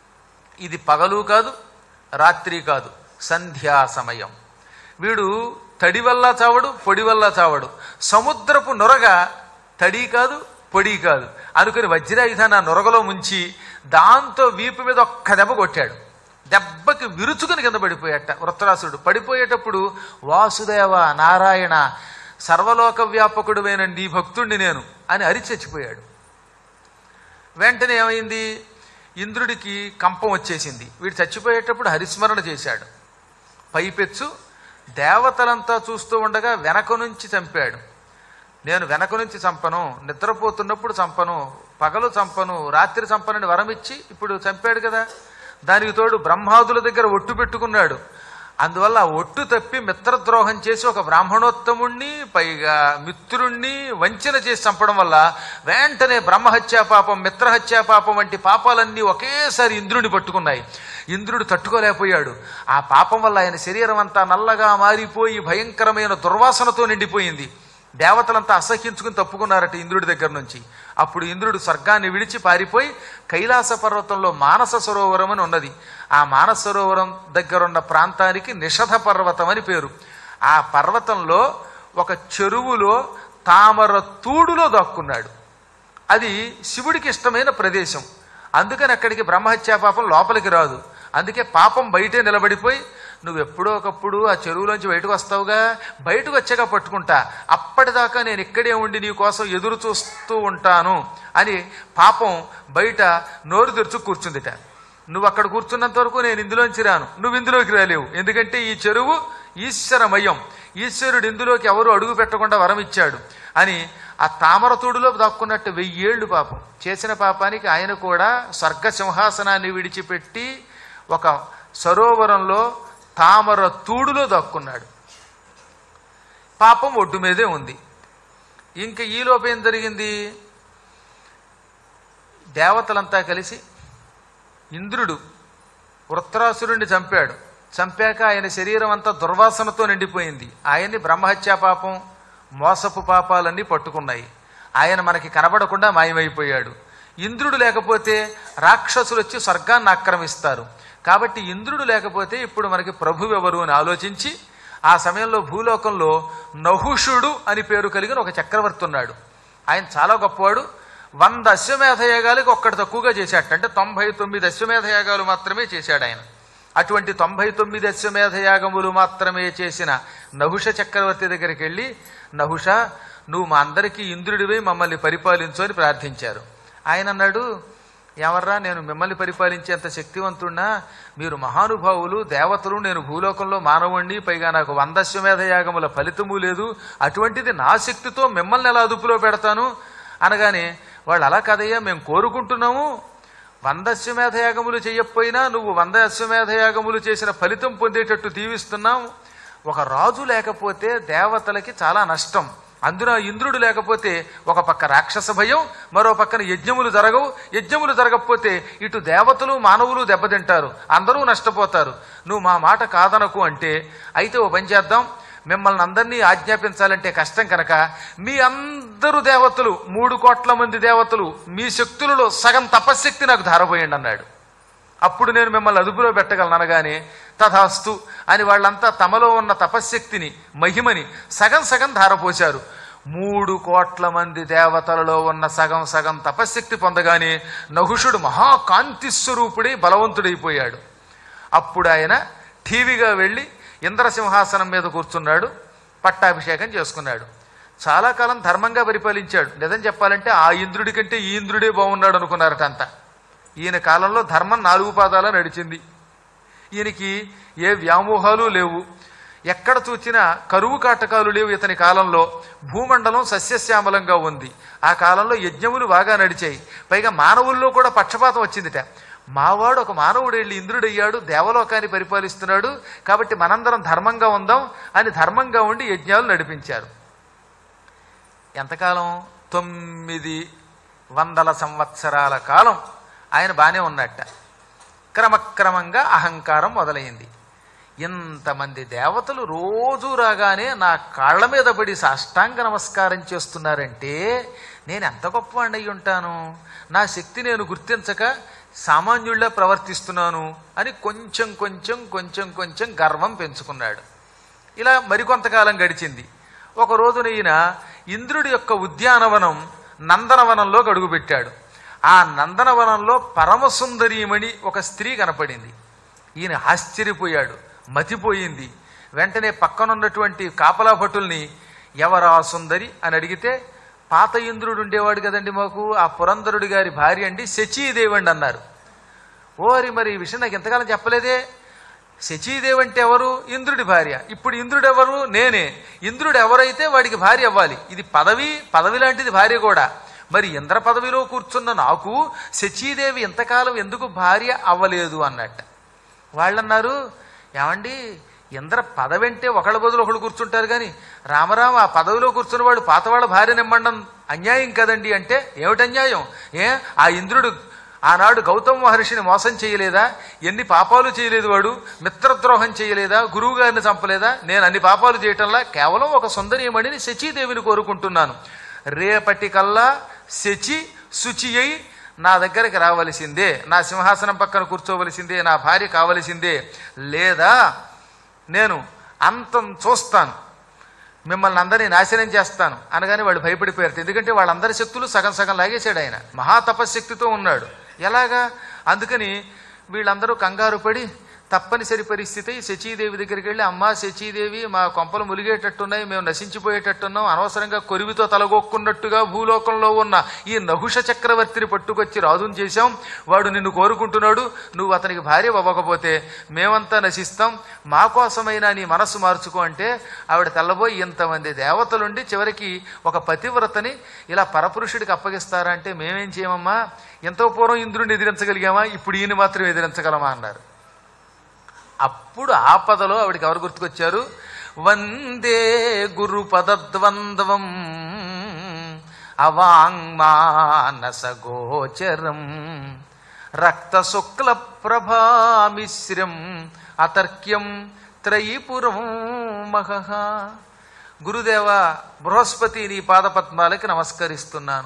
ఇది పగలు కాదు రాత్రి కాదు సంధ్యా సమయం వీడు తడి వల్ల చావడు పొడి వల్ల చావడు సముద్రపు నొరగ తడి కాదు పొడి కాదు అనుకుని వజ్రాయుధాన్ని ఆ నొరగలో ముంచి దాంతో వీపు మీద ఒక్క దెబ్బ కొట్టాడు దెబ్బకి విరుచుకుని కింద పడిపోయాట వృత్తరాసుడు పడిపోయేటప్పుడు వాసుదేవ నారాయణ సర్వలోక వ్యాపకుడువైన నీ భక్తుణ్ణి నేను అని అరి చచ్చిపోయాడు వెంటనే ఏమైంది ఇంద్రుడికి కంపం వచ్చేసింది వీడు చచ్చిపోయేటప్పుడు హరిస్మరణ చేశాడు పైపెచ్చు దేవతలంతా చూస్తూ ఉండగా వెనక నుంచి చంపాడు నేను వెనక నుంచి చంపను నిద్రపోతున్నప్పుడు చంపను పగలు చంపను రాత్రి చంపనని వరం ఇచ్చి ఇప్పుడు చంపాడు కదా దానికి తోడు బ్రహ్మాదుల దగ్గర ఒట్టు పెట్టుకున్నాడు అందువల్ల ఆ ఒట్టు తప్పి మిత్రద్రోహం చేసి ఒక బ్రాహ్మణోత్తముణ్ణి పైగా మిత్రుణ్ణి వంచన చేసి చంపడం వల్ల వెంటనే బ్రహ్మహత్యా పాపం మిత్రహత్యా పాపం వంటి పాపాలన్నీ ఒకేసారి ఇంద్రుడిని పట్టుకున్నాయి ఇంద్రుడు తట్టుకోలేకపోయాడు ఆ పాపం వల్ల ఆయన శరీరం అంతా నల్లగా మారిపోయి భయంకరమైన దుర్వాసనతో నిండిపోయింది దేవతలంతా అసహ్యించుకుని తప్పుకున్నారట ఇంద్రుడి దగ్గర నుంచి అప్పుడు ఇంద్రుడు స్వర్గాన్ని విడిచి పారిపోయి కైలాస పర్వతంలో మానస సరోవరం అని ఉన్నది ఆ మానస సరోవరం దగ్గర ఉన్న ప్రాంతానికి నిషధ పర్వతం అని పేరు ఆ పర్వతంలో ఒక చెరువులో తామర తూడులో దాక్కున్నాడు అది శివుడికి ఇష్టమైన ప్రదేశం అందుకని అక్కడికి బ్రహ్మహత్యా పాపం లోపలికి రాదు అందుకే పాపం బయటే నిలబడిపోయి నువ్వు ఎప్పుడో ఒకప్పుడు ఆ చెరువులోంచి బయటకు వస్తావుగా బయటకు వచ్చాక పట్టుకుంటా అప్పటిదాకా నేను ఇక్కడే ఉండి నీ కోసం ఎదురు చూస్తూ ఉంటాను అని పాపం బయట నోరు తెరుచు కూర్చుందిట నువ్వు అక్కడ కూర్చున్నంత వరకు నేను ఇందులోంచి రాను నువ్వు ఇందులోకి రాలేవు ఎందుకంటే ఈ చెరువు ఈశ్వరమయం ఈశ్వరుడు ఇందులోకి ఎవరు అడుగు పెట్టకుండా వరం ఇచ్చాడు అని ఆ తామర తూడులో దాక్కున్నట్టు వెయ్యేళ్ళు పాపం చేసిన పాపానికి ఆయన కూడా స్వర్గ సింహాసనాన్ని విడిచిపెట్టి ఒక సరోవరంలో తామర తూడులో దాక్కున్నాడు పాపం ఒడ్డు మీదే ఉంది ఇంకా ఈలోపు ఏం జరిగింది దేవతలంతా కలిసి ఇంద్రుడు వృత్రాసురుణ్ణి చంపాడు చంపాక ఆయన శరీరం అంతా దుర్వాసనతో నిండిపోయింది ఆయన్ని బ్రహ్మహత్యా పాపం మోసపు పాపాలన్నీ పట్టుకున్నాయి ఆయన మనకి కనబడకుండా మాయమైపోయాడు ఇంద్రుడు లేకపోతే రాక్షసులు వచ్చి స్వర్గాన్ని ఆక్రమిస్తారు కాబట్టి ఇంద్రుడు లేకపోతే ఇప్పుడు మనకి ప్రభు ఎవరు అని ఆలోచించి ఆ సమయంలో భూలోకంలో నహుషుడు అని పేరు కలిగిన ఒక చక్రవర్తి ఉన్నాడు ఆయన చాలా గొప్పవాడు వంద అశ్వమేధ యాగాలకి ఒక్కటి తక్కువగా చేశాట అంటే తొంభై తొమ్మిది అశ్వమేధ యాగాలు మాత్రమే చేశాడు ఆయన అటువంటి తొంభై తొమ్మిది అశ్వమేధ యాగములు మాత్రమే చేసిన నహుష చక్రవర్తి దగ్గరికి వెళ్ళి నహుష నువ్వు మా అందరికీ ఇంద్రుడివై మమ్మల్ని పరిపాలించు అని ప్రార్థించారు ఆయన అన్నాడు ఎవర్రా నేను మిమ్మల్ని పరిపాలించేంత శక్తివంతున్నా మీరు మహానుభావులు దేవతలు నేను భూలోకంలో మానవుణ్ణి పైగా నాకు వంద అశ్వమేధ యాగముల ఫలితము లేదు అటువంటిది నా శక్తితో మిమ్మల్ని ఎలా అదుపులో పెడతాను అనగానే వాళ్ళు అలా కదయ్యా మేము కోరుకుంటున్నాము వంద అశ్వమేధ యాగములు చేయకపోయినా నువ్వు వంద అశ్వమేధ యాగములు చేసిన ఫలితం పొందేటట్టు దీవిస్తున్నాం ఒక రాజు లేకపోతే దేవతలకి చాలా నష్టం అందున ఇంద్రుడు లేకపోతే ఒక పక్క రాక్షస భయం మరో పక్కన యజ్ఞములు జరగవు యజ్ఞములు జరగకపోతే ఇటు దేవతలు మానవులు దెబ్బతింటారు అందరూ నష్టపోతారు నువ్వు మా మాట కాదనకు అంటే అయితే ఓ పని చేద్దాం మిమ్మల్ని అందరినీ ఆజ్ఞాపించాలంటే కష్టం కనుక మీ అందరూ దేవతలు మూడు కోట్ల మంది దేవతలు మీ శక్తులలో సగం తపశ్శక్తి నాకు ధారపోయండి అన్నాడు అప్పుడు నేను మిమ్మల్ని అదుపులో పెట్టగలను అనగానే తథాస్తు అని వాళ్ళంతా తమలో ఉన్న తపశ్శక్తిని మహిమని సగం సగం ధారపోశారు మూడు కోట్ల మంది దేవతలలో ఉన్న సగం సగం తపశ్శక్తి పొందగానే నహుషుడు మహాకాంతి స్వరూపుడై బలవంతుడైపోయాడు అప్పుడు ఆయన టీవీగా వెళ్ళి ఇంద్రసింహాసనం మీద కూర్చున్నాడు పట్టాభిషేకం చేసుకున్నాడు చాలా కాలం ధర్మంగా పరిపాలించాడు నిజం చెప్పాలంటే ఆ ఇంద్రుడి కంటే ఈ ఇంద్రుడే బాగున్నాడు అనుకున్నారట అంతా ఈయన కాలంలో ధర్మం నాలుగు పాదాల నడిచింది ఈయనకి ఏ వ్యామోహాలు లేవు ఎక్కడ చూచినా కరువు కాటకాలు లేవు ఇతని కాలంలో భూమండలం సస్యశ్యామలంగా ఉంది ఆ కాలంలో యజ్ఞములు బాగా నడిచాయి పైగా మానవుల్లో కూడా పక్షపాతం వచ్చిందిట మావాడు ఒక మానవుడు వెళ్ళి ఇంద్రుడయ్యాడు దేవలోకాన్ని పరిపాలిస్తున్నాడు కాబట్టి మనందరం ధర్మంగా ఉందాం అని ధర్మంగా ఉండి యజ్ఞాలు నడిపించారు ఎంతకాలం తొమ్మిది వందల సంవత్సరాల కాలం ఆయన బాగానే ఉన్నట్ట క్రమక్రమంగా అహంకారం మొదలైంది ఇంతమంది దేవతలు రోజు రాగానే నా కాళ్ళ మీద పడి సాష్టాంగ నమస్కారం చేస్తున్నారంటే నేను ఎంత గొప్పవాణ్ణి అయి ఉంటాను నా శక్తి నేను గుర్తించక సామాన్యుళ్ళ ప్రవర్తిస్తున్నాను అని కొంచెం కొంచెం కొంచెం కొంచెం గర్వం పెంచుకున్నాడు ఇలా మరికొంతకాలం గడిచింది ఒక రోజున ఈయన ఇంద్రుడి యొక్క ఉద్యానవనం నందనవనంలో అడుగుపెట్టాడు ఆ నందనవనంలో పరమసుందరీమణి ఒక స్త్రీ కనపడింది ఈయన ఆశ్చర్యపోయాడు మతిపోయింది వెంటనే పక్కనున్నటువంటి కాపలా భటుల్ని ఎవరా సుందరి అని అడిగితే పాత ఇంద్రుడు ఉండేవాడు కదండి మాకు ఆ పురంధరుడి గారి భార్య అండి శచీదేవండి అన్నారు ఓరి మరి ఈ విషయం నాకు ఎంతకాలం చెప్పలేదే శచీదేవి అంటే ఎవరు ఇంద్రుడి భార్య ఇప్పుడు ఇంద్రుడు ఎవరు నేనే ఇంద్రుడు ఎవరైతే వాడికి భార్య అవ్వాలి ఇది పదవి పదవి లాంటిది భార్య కూడా మరి ఇంద్ర పదవిలో కూర్చున్న నాకు శచీదేవి ఎంతకాలం ఎందుకు భార్య అవ్వలేదు అన్నట్ట వాళ్ళన్నారు ఏమండి ఇంద్ర పదవి అంటే ఒకళ్ళ బదులు ఒకళ్ళు కూర్చుంటారు కానీ రామరామ ఆ పదవిలో కూర్చున్నవాడు పాతవాళ్ళ భార్య నిమ్మండం అన్యాయం కదండి అంటే ఏమిటి అన్యాయం ఏ ఆ ఇంద్రుడు ఆనాడు గౌతమ మహర్షిని మోసం చేయలేదా ఎన్ని పాపాలు చేయలేదు వాడు మిత్రద్రోహం చేయలేదా గురువు గారిని చంపలేదా నేను అన్ని పాపాలు చేయటంలా కేవలం ఒక సుందరీమణిని శచీదేవిని కోరుకుంటున్నాను రేపటి కల్లా శచి శుచి అయి నా దగ్గరికి రావలసిందే నా సింహాసనం పక్కన కూర్చోవలసిందే నా భార్య కావలసిందే లేదా నేను అంతం చూస్తాను మిమ్మల్ని అందరినీ నాశనం చేస్తాను అనగానే వాళ్ళు భయపడిపోయారు ఎందుకంటే వాళ్ళందరి శక్తులు సగం సగం లాగేశాడు ఆయన మహాతపశక్తితో ఉన్నాడు ఎలాగా అందుకని వీళ్ళందరూ కంగారు పడి తప్పనిసరి పరిస్థితి శచీదేవి దగ్గరికి వెళ్ళి అమ్మా శచీదేవి మా కొంపలు ములిగేటట్టున్నాయి మేము నశించిపోయేటట్టున్నాం అనవసరంగా కొరివితో తలగొక్కున్నట్టుగా భూలోకంలో ఉన్న ఈ నహుష చక్రవర్తిని పట్టుకొచ్చి రాజుని చేశాం వాడు నిన్ను కోరుకుంటున్నాడు నువ్వు అతనికి భార్య అవ్వకపోతే మేమంతా నశిస్తాం మా కోసమైనా నీ మనస్సు మార్చుకో అంటే ఆవిడ తెల్లబోయి ఇంతమంది దేవతలుండి చివరికి ఒక పతివ్రతని ఇలా పరపురుషుడికి అప్పగిస్తారా అంటే మేమేం చేయమమ్మా ఎంతో పూర్వం ఇంద్రుడిని ఎదిరించగలిగామా ఇప్పుడు ఈయన మాత్రం ఎదిరించగలమా అన్నారు అప్పుడు ఆపదలో ఆవిడకి ఎవరు గుర్తుకొచ్చారు వందే గురు పదద్వంద్వం అవాంగ్మానస గోచరం రక్త శుక్ల ప్రభామిశ్రం అతర్క్యం త్రయీపురం మహః గురుదేవ బృహస్పతి నీ పాదపద్మాలకి నమస్కరిస్తున్నాను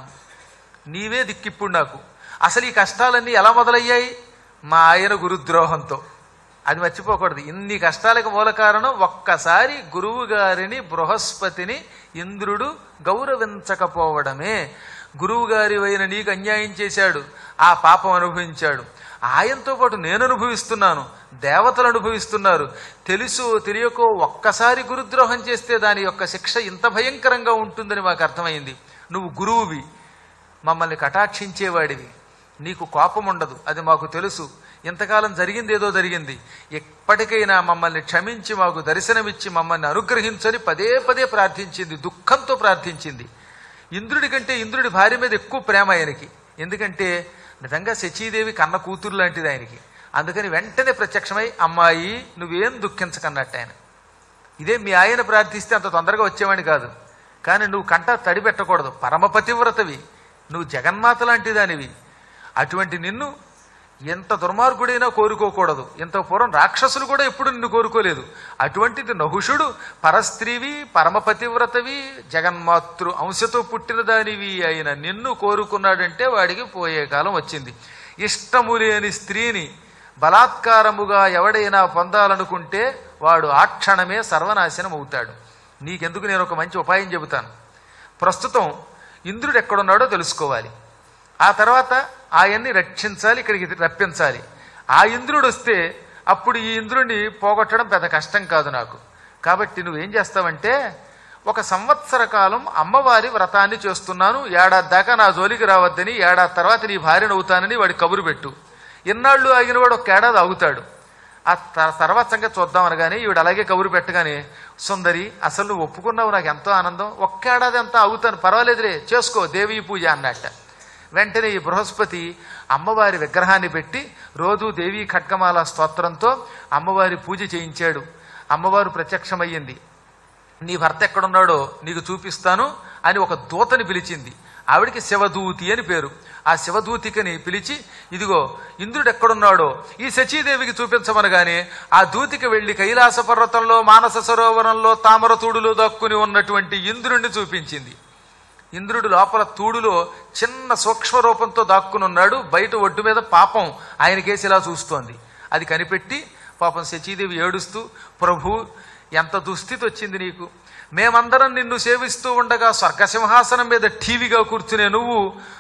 నీవే దిక్కిప్పుడు నాకు అసలు ఈ కష్టాలన్నీ ఎలా మొదలయ్యాయి మా ఆయన గురుద్రోహంతో అది మర్చిపోకూడదు ఇన్ని కష్టాలకు మూల కారణం ఒక్కసారి గురువు గారిని బృహస్పతిని ఇంద్రుడు గౌరవించకపోవడమే గురువు గారి అయిన నీకు అన్యాయం చేశాడు ఆ పాపం అనుభవించాడు ఆయనతో పాటు నేను అనుభవిస్తున్నాను దేవతలు అనుభవిస్తున్నారు తెలుసు తెలియకో ఒక్కసారి గురుద్రోహం చేస్తే దాని యొక్క శిక్ష ఇంత భయంకరంగా ఉంటుందని మాకు అర్థమైంది నువ్వు గురువువి మమ్మల్ని కటాక్షించేవాడివి నీకు కోపం ఉండదు అది మాకు తెలుసు ఇంతకాలం జరిగింది ఏదో జరిగింది ఎప్పటికైనా మమ్మల్ని క్షమించి మాకు దర్శనమిచ్చి మమ్మల్ని అనుగ్రహించని పదే పదే ప్రార్థించింది దుఃఖంతో ప్రార్థించింది ఇంద్రుడి కంటే ఇంద్రుడి భార్య మీద ఎక్కువ ప్రేమ ఆయనకి ఎందుకంటే నిజంగా శచీదేవి కన్న కూతురు లాంటిది ఆయనకి అందుకని వెంటనే ప్రత్యక్షమై అమ్మాయి నువ్వేం దుఃఖించకన్నట్టు ఆయన ఇదే మీ ఆయన ప్రార్థిస్తే అంత తొందరగా వచ్చేవాడిని కాదు కానీ నువ్వు కంట తడి పెట్టకూడదు పరమపతివ్రతవి నువ్వు జగన్మాత లాంటి దానివి అటువంటి నిన్ను ఎంత దుర్మార్గుడైనా కోరుకోకూడదు ఇంత పూర్వం రాక్షసులు కూడా ఎప్పుడు నిన్ను కోరుకోలేదు అటువంటిది నహుషుడు పరస్త్రీవి పరమపతివ్రతవి జగన్మాతృ అంశతో పుట్టిన దానివి అయిన నిన్ను కోరుకున్నాడంటే వాడికి పోయే కాలం వచ్చింది ఇష్టము లేని స్త్రీని బలాత్కారముగా ఎవడైనా పొందాలనుకుంటే వాడు ఆ క్షణమే సర్వనాశనం అవుతాడు నీకెందుకు నేను ఒక మంచి ఉపాయం చెబుతాను ప్రస్తుతం ఇంద్రుడు ఎక్కడున్నాడో తెలుసుకోవాలి ఆ తర్వాత ఆయన్ని రక్షించాలి ఇక్కడికి రప్పించాలి ఆ ఇంద్రుడు వస్తే అప్పుడు ఈ ఇంద్రుడిని పోగొట్టడం పెద్ద కష్టం కాదు నాకు కాబట్టి నువ్వేం చేస్తావంటే ఒక సంవత్సర కాలం అమ్మవారి వ్రతాన్ని చేస్తున్నాను ఏడాది దాకా నా జోలికి రావద్దని ఏడాది తర్వాత నీ భార్యను అవుతానని వాడి కబురు పెట్టు ఇన్నాళ్ళు ఆగిన వాడు ఒక ఏడాది ఆగుతాడు ఆ త- తర్వాత సంగతి చూద్దాం అనగానే ఈవిడ అలాగే కబురు పెట్టగానే సుందరి అసలు నువ్వు ఒప్పుకున్నావు నాకు ఎంతో ఆనందం ఒక్కేడాది అంతా ఆగుతాను పర్వాలేదులే చేసుకో దేవీ పూజ అన్నట్ట వెంటనే ఈ బృహస్పతి అమ్మవారి విగ్రహాన్ని పెట్టి రోజు దేవీ ఖడ్గమాల స్తోత్రంతో అమ్మవారి పూజ చేయించాడు అమ్మవారు ప్రత్యక్షమయ్యింది నీ భర్త ఎక్కడున్నాడో నీకు చూపిస్తాను అని ఒక దూతని పిలిచింది ఆవిడికి శివదూతి అని పేరు ఆ శివదూతికని పిలిచి ఇదిగో ఇంద్రుడు ఎక్కడున్నాడో ఈ శచీదేవికి చూపించమనగానే ఆ దూతికి వెళ్లి కైలాస పర్వతంలో మానస సరోవరంలో తామర తూడులో దక్కుని ఉన్నటువంటి ఇంద్రుణ్ణి చూపించింది ఇంద్రుడు లోపల తూడులో చిన్న సూక్ష్మ రూపంతో దాక్కుని ఉన్నాడు బయట ఒడ్డు మీద పాపం ఆయనకేసి ఇలా చూస్తోంది అది కనిపెట్టి పాపం శచీదేవి ఏడుస్తూ ప్రభు ఎంత దుస్థితి వచ్చింది నీకు మేమందరం నిన్ను సేవిస్తూ ఉండగా స్వర్గసింహాసనం మీద టీవీగా కూర్చునే నువ్వు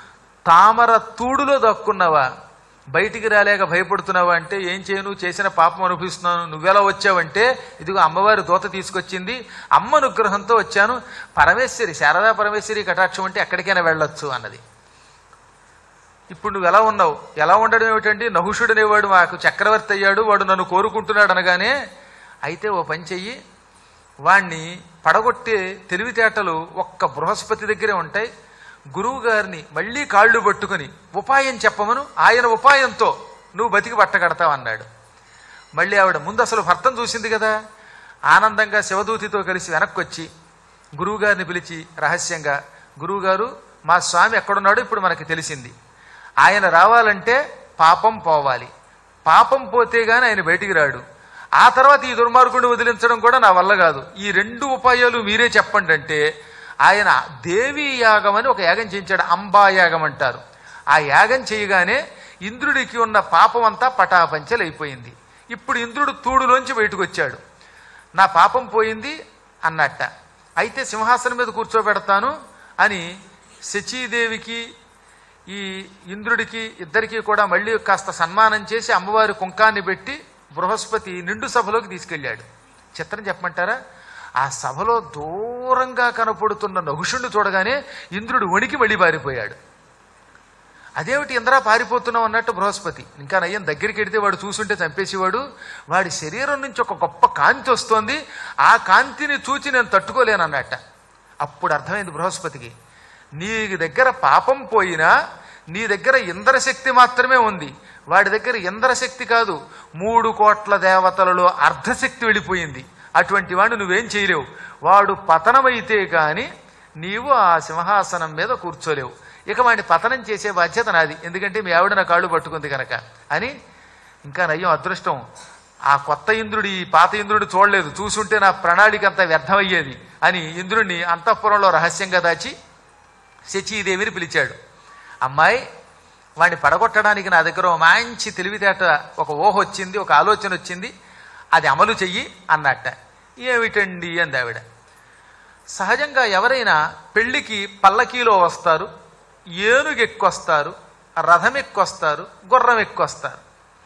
తామర తూడులో దక్కున్నావా బయటికి రాలేక భయపడుతున్నావా అంటే ఏం చేయను చేసిన పాపం అనుభవిస్తున్నాను నువ్వెలా వచ్చావంటే ఇదిగో అమ్మవారి దూత తీసుకొచ్చింది అమ్మ అనుగ్రహంతో వచ్చాను పరమేశ్వరి శారదా పరమేశ్వరి కటాక్షం అంటే ఎక్కడికైనా వెళ్ళొచ్చు అన్నది ఇప్పుడు నువ్వు ఎలా ఉన్నావు ఎలా ఉండడం ఏమిటండి నహుషుడు అనేవాడు మాకు చక్రవర్తి అయ్యాడు వాడు నన్ను కోరుకుంటున్నాడు అనగానే అయితే ఓ పని చెయ్యి వాణ్ణి పడగొట్టే తెలివితేటలు ఒక్క బృహస్పతి దగ్గరే ఉంటాయి గురువు గారిని మళ్ళీ కాళ్ళు పట్టుకుని ఉపాయం చెప్పమను ఆయన ఉపాయంతో నువ్వు బతికి పట్టగడతావు అన్నాడు మళ్ళీ ఆవిడ ముందు అసలు భర్తను చూసింది కదా ఆనందంగా శివదూతితో కలిసి వెనక్కి వచ్చి గురువుగారిని పిలిచి రహస్యంగా గురువుగారు మా స్వామి ఎక్కడున్నాడో ఇప్పుడు మనకి తెలిసింది ఆయన రావాలంటే పాపం పోవాలి పాపం పోతే గాని ఆయన బయటికి రాడు ఆ తర్వాత ఈ దుర్మార్గుడిని వదిలించడం కూడా నా వల్ల కాదు ఈ రెండు ఉపాయాలు మీరే చెప్పండి అంటే ఆయన దేవీ యాగం అని ఒక యాగం చేయించాడు అంబా యాగం అంటారు ఆ యాగం చేయగానే ఇంద్రుడికి ఉన్న పాపం అంతా పటాపంచలైపోయింది ఇప్పుడు ఇంద్రుడు తూడులోంచి బయటకు వచ్చాడు నా పాపం పోయింది అన్నట్ట అయితే సింహాసనం మీద కూర్చోబెడతాను అని శచీదేవికి ఈ ఇంద్రుడికి ఇద్దరికీ కూడా మళ్ళీ కాస్త సన్మానం చేసి అమ్మవారి కుంకాన్ని పెట్టి బృహస్పతి నిండు సభలోకి తీసుకెళ్ళాడు చిత్రం చెప్పమంటారా ఆ సభలో దూరంగా కనపడుతున్న నహుషుణ్ణి చూడగానే ఇంద్రుడు వణికి వెళ్ళి పారిపోయాడు అదేమిటి ఇంద్రా పారిపోతున్నావు అన్నట్టు బృహస్పతి ఇంకా నయ్యం దగ్గరికి వెడితే వాడు చూసుంటే చంపేసేవాడు వాడి శరీరం నుంచి ఒక గొప్ప కాంతి వస్తోంది ఆ కాంతిని చూచి నేను తట్టుకోలేనన్నట్ట అప్పుడు అర్థమైంది బృహస్పతికి నీ దగ్గర పాపం పోయినా నీ దగ్గర ఇంద్రశక్తి మాత్రమే ఉంది వాడి దగ్గర ఇంద్రశక్తి కాదు మూడు కోట్ల దేవతలలో అర్ధశక్తి వెళ్ళిపోయింది అటువంటి వాడు నువ్వేం చేయలేవు వాడు పతనమైతే కాని నీవు ఆ సింహాసనం మీద కూర్చోలేవు ఇక వాడిని పతనం చేసే బాధ్యత నాది ఎందుకంటే మీ ఆవిడ నా కాళ్ళు పట్టుకుంది కనుక అని ఇంకా నయ్యం అదృష్టం ఆ కొత్త ఇంద్రుడి ఈ పాత ఇంద్రుడు చూడలేదు చూసుంటే నా ప్రణాళిక అంతా వ్యర్థమయ్యేది అని ఇంద్రుడిని అంతఃపురంలో రహస్యంగా దాచి శచీదేవిని పిలిచాడు అమ్మాయి వాడిని పడగొట్టడానికి నా దగ్గర ఓ మంచి తెలివితేట ఒక ఊహ వచ్చింది ఒక ఆలోచన వచ్చింది అది అమలు చెయ్యి అన్నట్ట ఏమిటండి అంది ఆవిడ సహజంగా ఎవరైనా పెళ్లికి పల్లకీలో వస్తారు ఏనుగు ఎక్కొస్తారు రథం ఎక్కొస్తారు గుర్రం ఎక్కొస్తారు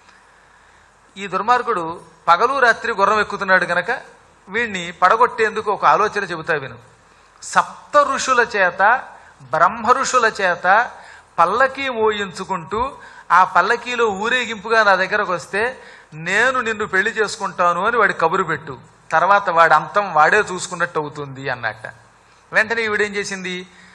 ఈ దుర్మార్గుడు పగలు రాత్రి గుర్రం ఎక్కుతున్నాడు గనక వీణ్ణి పడగొట్టేందుకు ఒక ఆలోచన చెబుతా విను సప్త ఋషుల చేత బ్రహ్మ ఋషుల చేత పల్లకీ మోయించుకుంటూ ఆ పల్లకీలో ఊరేగింపుగా నా దగ్గరకు వస్తే నేను నిన్ను పెళ్లి చేసుకుంటాను అని వాడి కబురు పెట్టు తర్వాత వాడి అంతం వాడే చూసుకున్నట్టు అవుతుంది అన్నట్ట వెంటనే ఈవిడేం చేసింది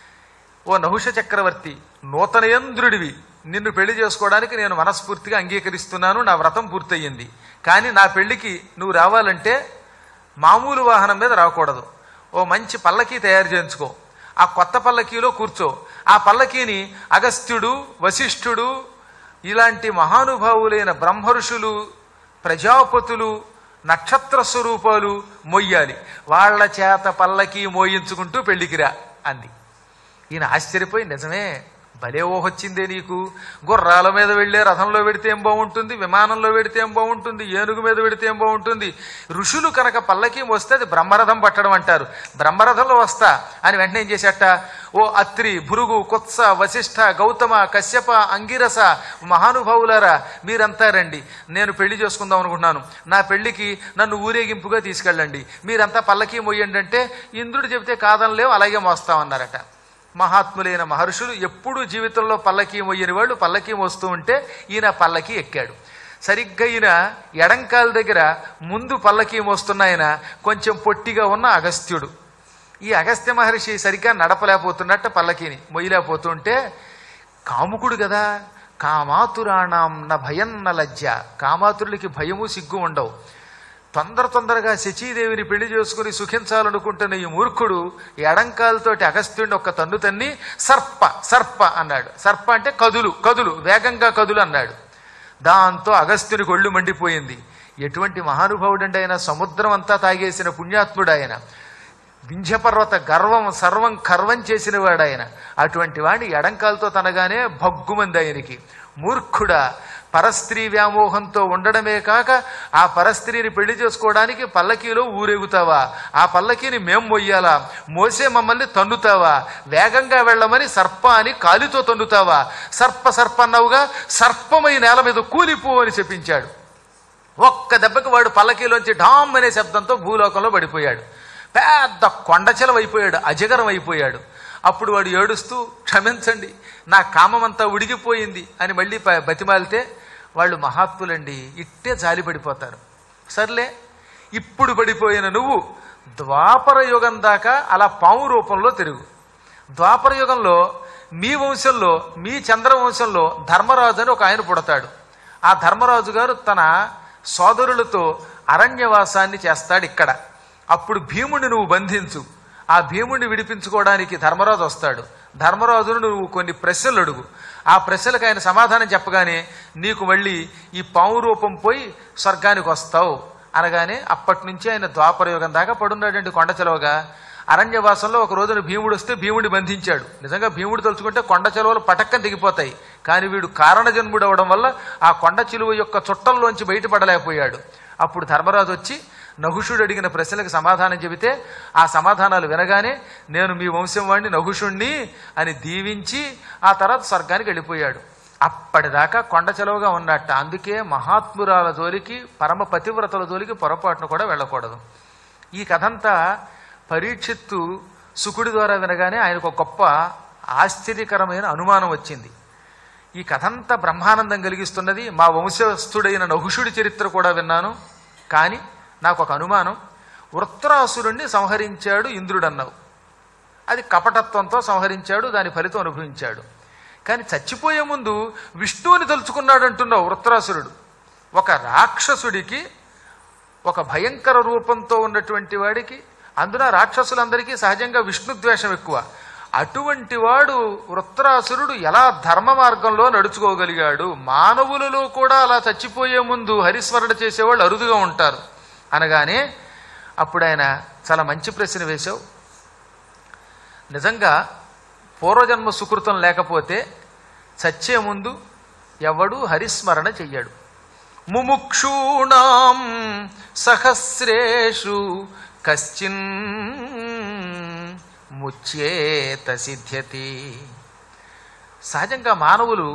ఓ నహుష చక్రవర్తి నూతనయంద్రుడివి నిన్ను పెళ్లి చేసుకోవడానికి నేను మనస్ఫూర్తిగా అంగీకరిస్తున్నాను నా వ్రతం పూర్తయింది కానీ నా పెళ్లికి నువ్వు రావాలంటే మామూలు వాహనం మీద రాకూడదు ఓ మంచి పల్లకీ తయారు చేయించుకో ఆ కొత్త పల్లకీలో కూర్చో ఆ పల్లకీని అగస్త్యుడు వశిష్ఠుడు ఇలాంటి మహానుభావులైన బ్రహ్మఋషులు ప్రజాపతులు నక్షత్ర స్వరూపాలు మొయ్యాలి వాళ్ళ చేత పల్లకి మోయించుకుంటూ పెళ్లికిరా అంది ఈయన ఆశ్చర్యపోయి నిజమే భలే ఓహొచ్చిందే నీకు గుర్రాల మీద వెళ్ళే రథంలో పెడితే ఏం బాగుంటుంది విమానంలో పెడితే ఏం బాగుంటుంది ఏనుగు మీద పెడితే ఏం బాగుంటుంది ఋషులు కనుక పల్లకి వస్తే అది బ్రహ్మరథం పట్టడం అంటారు బ్రహ్మరథంలో వస్తా అని వెంటనే ఏం చేసేట ఓ అత్రి భృగు కుత్స వశిష్ఠ గౌతమ కశ్యప అంగిరస మహానుభావులారా మీరంతా రండి నేను పెళ్లి చేసుకుందాం అనుకుంటున్నాను నా పెళ్లికి నన్ను ఊరేగింపుగా తీసుకెళ్ళండి మీరంతా పల్లకి మొయ్యండి అంటే ఇంద్రుడు చెబితే కాదనలేవు అలాగే మోస్తామన్నారట మహాత్ములైన మహర్షులు ఎప్పుడూ జీవితంలో పల్లకీ మొయ్యని వాళ్ళు పల్లకీ మోస్తూ ఉంటే ఈయన పల్లకి ఎక్కాడు సరిగ్గా ఈయన ఎడంకాల దగ్గర ముందు పల్లకీ మోస్తున్న ఆయన కొంచెం పొట్టిగా ఉన్న అగస్త్యుడు ఈ అగస్త్య మహర్షి సరిగ్గా నడపలేకపోతున్నట్టు పల్లకీని మొయ్యలేకపోతుంటే కాముకుడు కదా కామాతురాణం న భయం న లజ్జ కామాతురులకి భయము సిగ్గు ఉండవు తొందర తొందరగా శచీదేవిని పెళ్లి చేసుకుని సుఖించాలనుకుంటున్న ఈ మూర్ఖుడు ఎడంకాలతోటి అగస్త్యుడిని ఒక్క తన్ను తన్ని సర్ప సర్ప అన్నాడు సర్ప అంటే కదులు కదులు వేగంగా కదులు అన్నాడు దాంతో అగస్త్యునికి ఒళ్ళు మండిపోయింది ఎటువంటి మహానుభావుడండి ఆయన సముద్రం అంతా తాగేసిన పుణ్యాత్ముడు ఆయన వింధ్యపర్వత గర్వం సర్వం కర్వం చేసిన వాడు ఆయన అటువంటి వాడిని ఎడంకాలతో తనగానే భగ్గుమంది ఆయనకి మూర్ఖుడా పరస్త్రీ వ్యామోహంతో ఉండడమే కాక ఆ పరస్త్రీని పెళ్లి చేసుకోవడానికి పల్లకీలో ఊరేగుతావా ఆ పల్లకీని మేం మొయ్యాలా మోసే మమ్మల్ని తన్నుతావా వేగంగా వెళ్ళమని సర్ప అని కాలితో తన్నుతావా సర్ప సర్ప అన్నావుగా సర్పమై నేల మీద కూలిపో అని చెప్పించాడు ఒక్క దెబ్బకి వాడు పల్లకీలోంచి ఢామ్ అనే శబ్దంతో భూలోకంలో పడిపోయాడు పెద్ద కొండచెలం అయిపోయాడు అజగరం అయిపోయాడు అప్పుడు వాడు ఏడుస్తూ క్షమించండి నా కామమంతా ఉడిగిపోయింది అని మళ్ళీ ప- బతిమాలితే వాళ్ళు మహాత్ములండి ఇట్టే జాలి పడిపోతారు సర్లే ఇప్పుడు పడిపోయిన నువ్వు ద్వాపర యుగం దాకా అలా పాము రూపంలో తిరుగు ద్వాపర యుగంలో మీ వంశంలో మీ చంద్రవంశంలో ధర్మరాజు అని ఒక ఆయన పుడతాడు ఆ ధర్మరాజు గారు తన సోదరులతో అరణ్యవాసాన్ని చేస్తాడు ఇక్కడ అప్పుడు భీముడిని నువ్వు బంధించు ఆ భీముడిని విడిపించుకోవడానికి ధర్మరాజు వస్తాడు ధర్మరాజును నువ్వు కొన్ని ప్రశ్నలు అడుగు ఆ ప్రశ్నలకు ఆయన సమాధానం చెప్పగానే నీకు మళ్ళీ ఈ పాము రూపం పోయి స్వర్గానికి వస్తావు అనగానే అప్పటి నుంచి ఆయన ద్వాపర యుగం దాకా పడున్నాడండి కొండ చెలవగా అరణ్యవాసంలో ఒక రోజున భీముడు వస్తే భీముడి బంధించాడు నిజంగా భీముడు తలుచుకుంటే కొండ చెలవలు పటక్కన దిగిపోతాయి కానీ వీడు కారణ జన్ముడు అవడం వల్ల ఆ కొండ చిలువ యొక్క చుట్టల్లోంచి బయటపడలేకపోయాడు అప్పుడు ధర్మరాజు వచ్చి నహుషుడు అడిగిన ప్రశ్నలకు సమాధానం చెబితే ఆ సమాధానాలు వినగానే నేను మీ వంశం వాడిని నహుషుణ్ణి అని దీవించి ఆ తర్వాత స్వర్గానికి వెళ్ళిపోయాడు అప్పటిదాకా కొండ చెలవుగా ఉన్నట్ట అందుకే మహాత్మురాల జోలికి పరమ పతివ్రతల జోలికి పొరపాటును కూడా వెళ్ళకూడదు ఈ కథంతా పరీక్షిత్తు సుకుడి ద్వారా వినగానే ఆయనకు ఒక గొప్ప ఆశ్చర్యకరమైన అనుమానం వచ్చింది ఈ కథంతా బ్రహ్మానందం కలిగిస్తున్నది మా వంశస్థుడైన నహుషుడి చరిత్ర కూడా విన్నాను కానీ నాకు ఒక అనుమానం వృత్రాసురుణ్ణి సంహరించాడు ఇంద్రుడన్నావు అది కపటత్వంతో సంహరించాడు దాని ఫలితం అనుభవించాడు కానీ చచ్చిపోయే ముందు విష్ణువుని తలుచుకున్నాడు అంటున్నావు వృత్రాసురుడు ఒక రాక్షసుడికి ఒక భయంకర రూపంతో ఉన్నటువంటి వాడికి అందున రాక్షసులందరికీ సహజంగా విష్ణుద్వేషం ఎక్కువ అటువంటి వాడు వృత్రాసురుడు ఎలా ధర్మ మార్గంలో నడుచుకోగలిగాడు మానవులలో కూడా అలా చచ్చిపోయే ముందు హరిస్మరణ చేసేవాళ్ళు అరుదుగా ఉంటారు అనగానే అప్పుడు ఆయన చాలా మంచి ప్రశ్న వేశావు నిజంగా పూర్వజన్మ సుకృతం లేకపోతే చచ్చే ముందు ఎవడు హరిస్మరణ చెయ్యడు ముముక్షూణాం సహస్రేషు కశ్చిన్ ముచ్యేత సిద్ధ్యతి సహజంగా మానవులు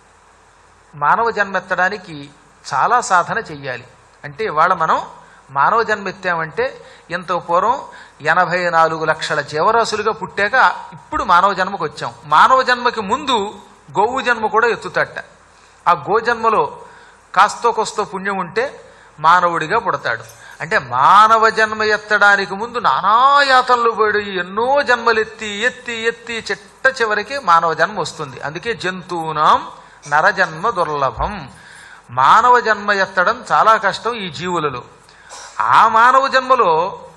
మానవ జన్మెత్తడానికి చాలా సాధన చెయ్యాలి అంటే ఇవాళ మనం మానవ జన్మ ఎత్తామంటే ఇంత పూర్వం ఎనభై నాలుగు లక్షల జీవరాశులుగా పుట్టాక ఇప్పుడు మానవ జన్మకు వచ్చాం మానవ జన్మకి ముందు గోవు జన్మ కూడా ఎత్తుతట ఆ గో జన్మలో కాస్తో కొస్తో పుణ్యం ఉంటే మానవుడిగా పుడతాడు అంటే మానవ జన్మ ఎత్తడానికి ముందు నానాయాతనలు పడి ఎన్నో జన్మలు ఎత్తి ఎత్తి ఎత్తి చిట్ట చివరికి మానవ జన్మ వస్తుంది అందుకే జంతువునాం నరజన్మ దుర్లభం మానవ జన్మ ఎత్తడం చాలా కష్టం ఈ జీవులలో ఆ మానవ జన్మలో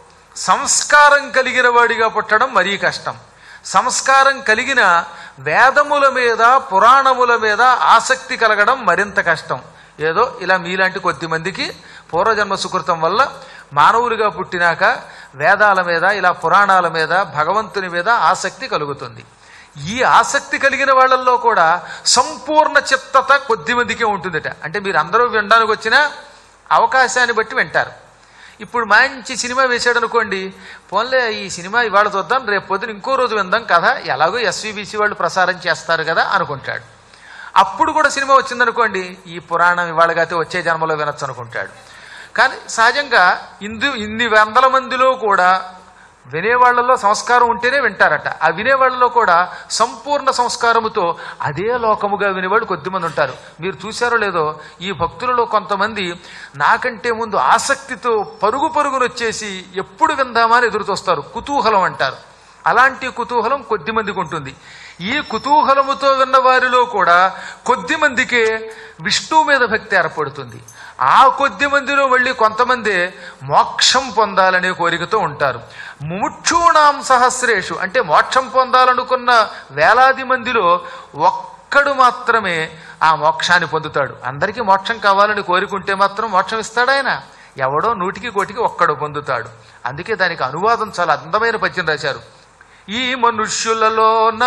సంస్కారం కలిగిన వాడిగా పుట్టడం మరీ కష్టం సంస్కారం కలిగిన వేదముల మీద పురాణముల మీద ఆసక్తి కలగడం మరింత కష్టం ఏదో ఇలా మీలాంటి కొద్ది మందికి పూర్వజన్మ సుకృతం వల్ల మానవులుగా పుట్టినాక వేదాల మీద ఇలా పురాణాల మీద భగవంతుని మీద ఆసక్తి కలుగుతుంది ఈ ఆసక్తి కలిగిన వాళ్ళల్లో కూడా సంపూర్ణ చిత్తత కొద్ది మందికే ఉంటుందట అంటే మీరు అందరూ వినడానికి వచ్చిన అవకాశాన్ని బట్టి వింటారు ఇప్పుడు మంచి సినిమా వేశాడు అనుకోండి పోన్లే ఈ సినిమా ఇవాళ చూద్దాం రేపు పొద్దున ఇంకో రోజు విందాం కదా ఎలాగో ఎస్వీబీసీ వాళ్ళు ప్రసారం చేస్తారు కదా అనుకుంటాడు అప్పుడు కూడా సినిమా వచ్చిందనుకోండి ఈ పురాణం ఇవాళగైతే వచ్చే జన్మలో వినొచ్చు అనుకుంటాడు కానీ సహజంగా ఇందు ఇన్ని వందల మందిలో కూడా వినేవాళ్లలో సంస్కారం ఉంటేనే వింటారట ఆ వినేవాళ్లలో కూడా సంపూర్ణ సంస్కారముతో అదే లోకముగా వినేవాళ్ళు కొద్దిమంది ఉంటారు మీరు చూశారో లేదో ఈ భక్తులలో కొంతమంది నాకంటే ముందు ఆసక్తితో పరుగు పరుగును వచ్చేసి ఎప్పుడు విందామా అని ఎదురు చూస్తారు కుతూహలం అంటారు అలాంటి కుతూహలం కొద్ది మందికి ఉంటుంది ఈ కుతూహలముతో విన్న వారిలో కూడా కొద్ది మందికే విష్ణువు మీద భక్తి ఏర్పడుతుంది ఆ కొద్ది మందిలో మళ్ళీ కొంతమంది మోక్షం పొందాలనే కోరికతో ఉంటారు ముముక్షూణాం సహస్రేషు అంటే మోక్షం పొందాలనుకున్న వేలాది మందిలో ఒక్కడు మాత్రమే ఆ మోక్షాన్ని పొందుతాడు అందరికీ మోక్షం కావాలని కోరుకుంటే మాత్రం మోక్షం ఇస్తాడు ఆయన ఎవడో నూటికి కోటికి ఒక్కడు పొందుతాడు అందుకే దానికి అనువాదం చాలా అందమైన పద్యం రాశారు ఈ మనుష్యులలోన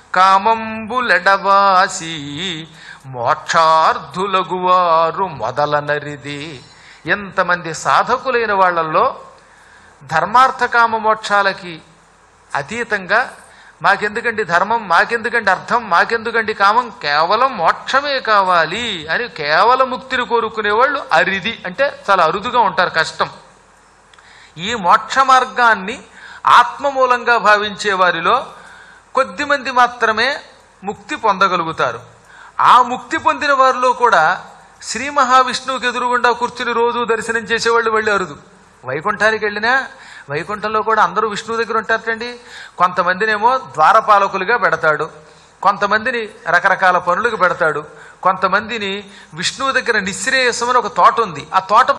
కామంబులెడవాసి మోక్షార్థులగువారు మొదలనరిది ఎంతమంది సాధకులైన వాళ్ళల్లో ధర్మార్థకామ మోక్షాలకి అతీతంగా మాకెందుకండి ధర్మం మాకెందుకండి అర్థం మాకెందుకండి కామం కేవలం మోక్షమే కావాలి అని కేవలం ముక్తిని కోరుకునేవాళ్ళు అరిది అంటే చాలా అరుదుగా ఉంటారు కష్టం ఈ మోక్ష మార్గాన్ని ఆత్మమూలంగా భావించే వారిలో కొద్దిమంది మాత్రమే ముక్తి పొందగలుగుతారు ఆ ముక్తి పొందిన వారిలో కూడా శ్రీ మహావిష్ణువుకి ఎదురుగుండా కూర్చుని రోజు దర్శనం చేసేవాళ్ళు వెళ్ళి అరుదు వైకుంఠానికి వెళ్ళినా వైకుంఠంలో కూడా అందరూ విష్ణువు దగ్గర ఉంటారటండి కొంతమందినేమో ద్వారపాలకులుగా పెడతాడు కొంతమందిని రకరకాల పనులకు పెడతాడు కొంతమందిని విష్ణువు దగ్గర నిశ్రేయసం అని ఒక తోట ఉంది ఆ తోట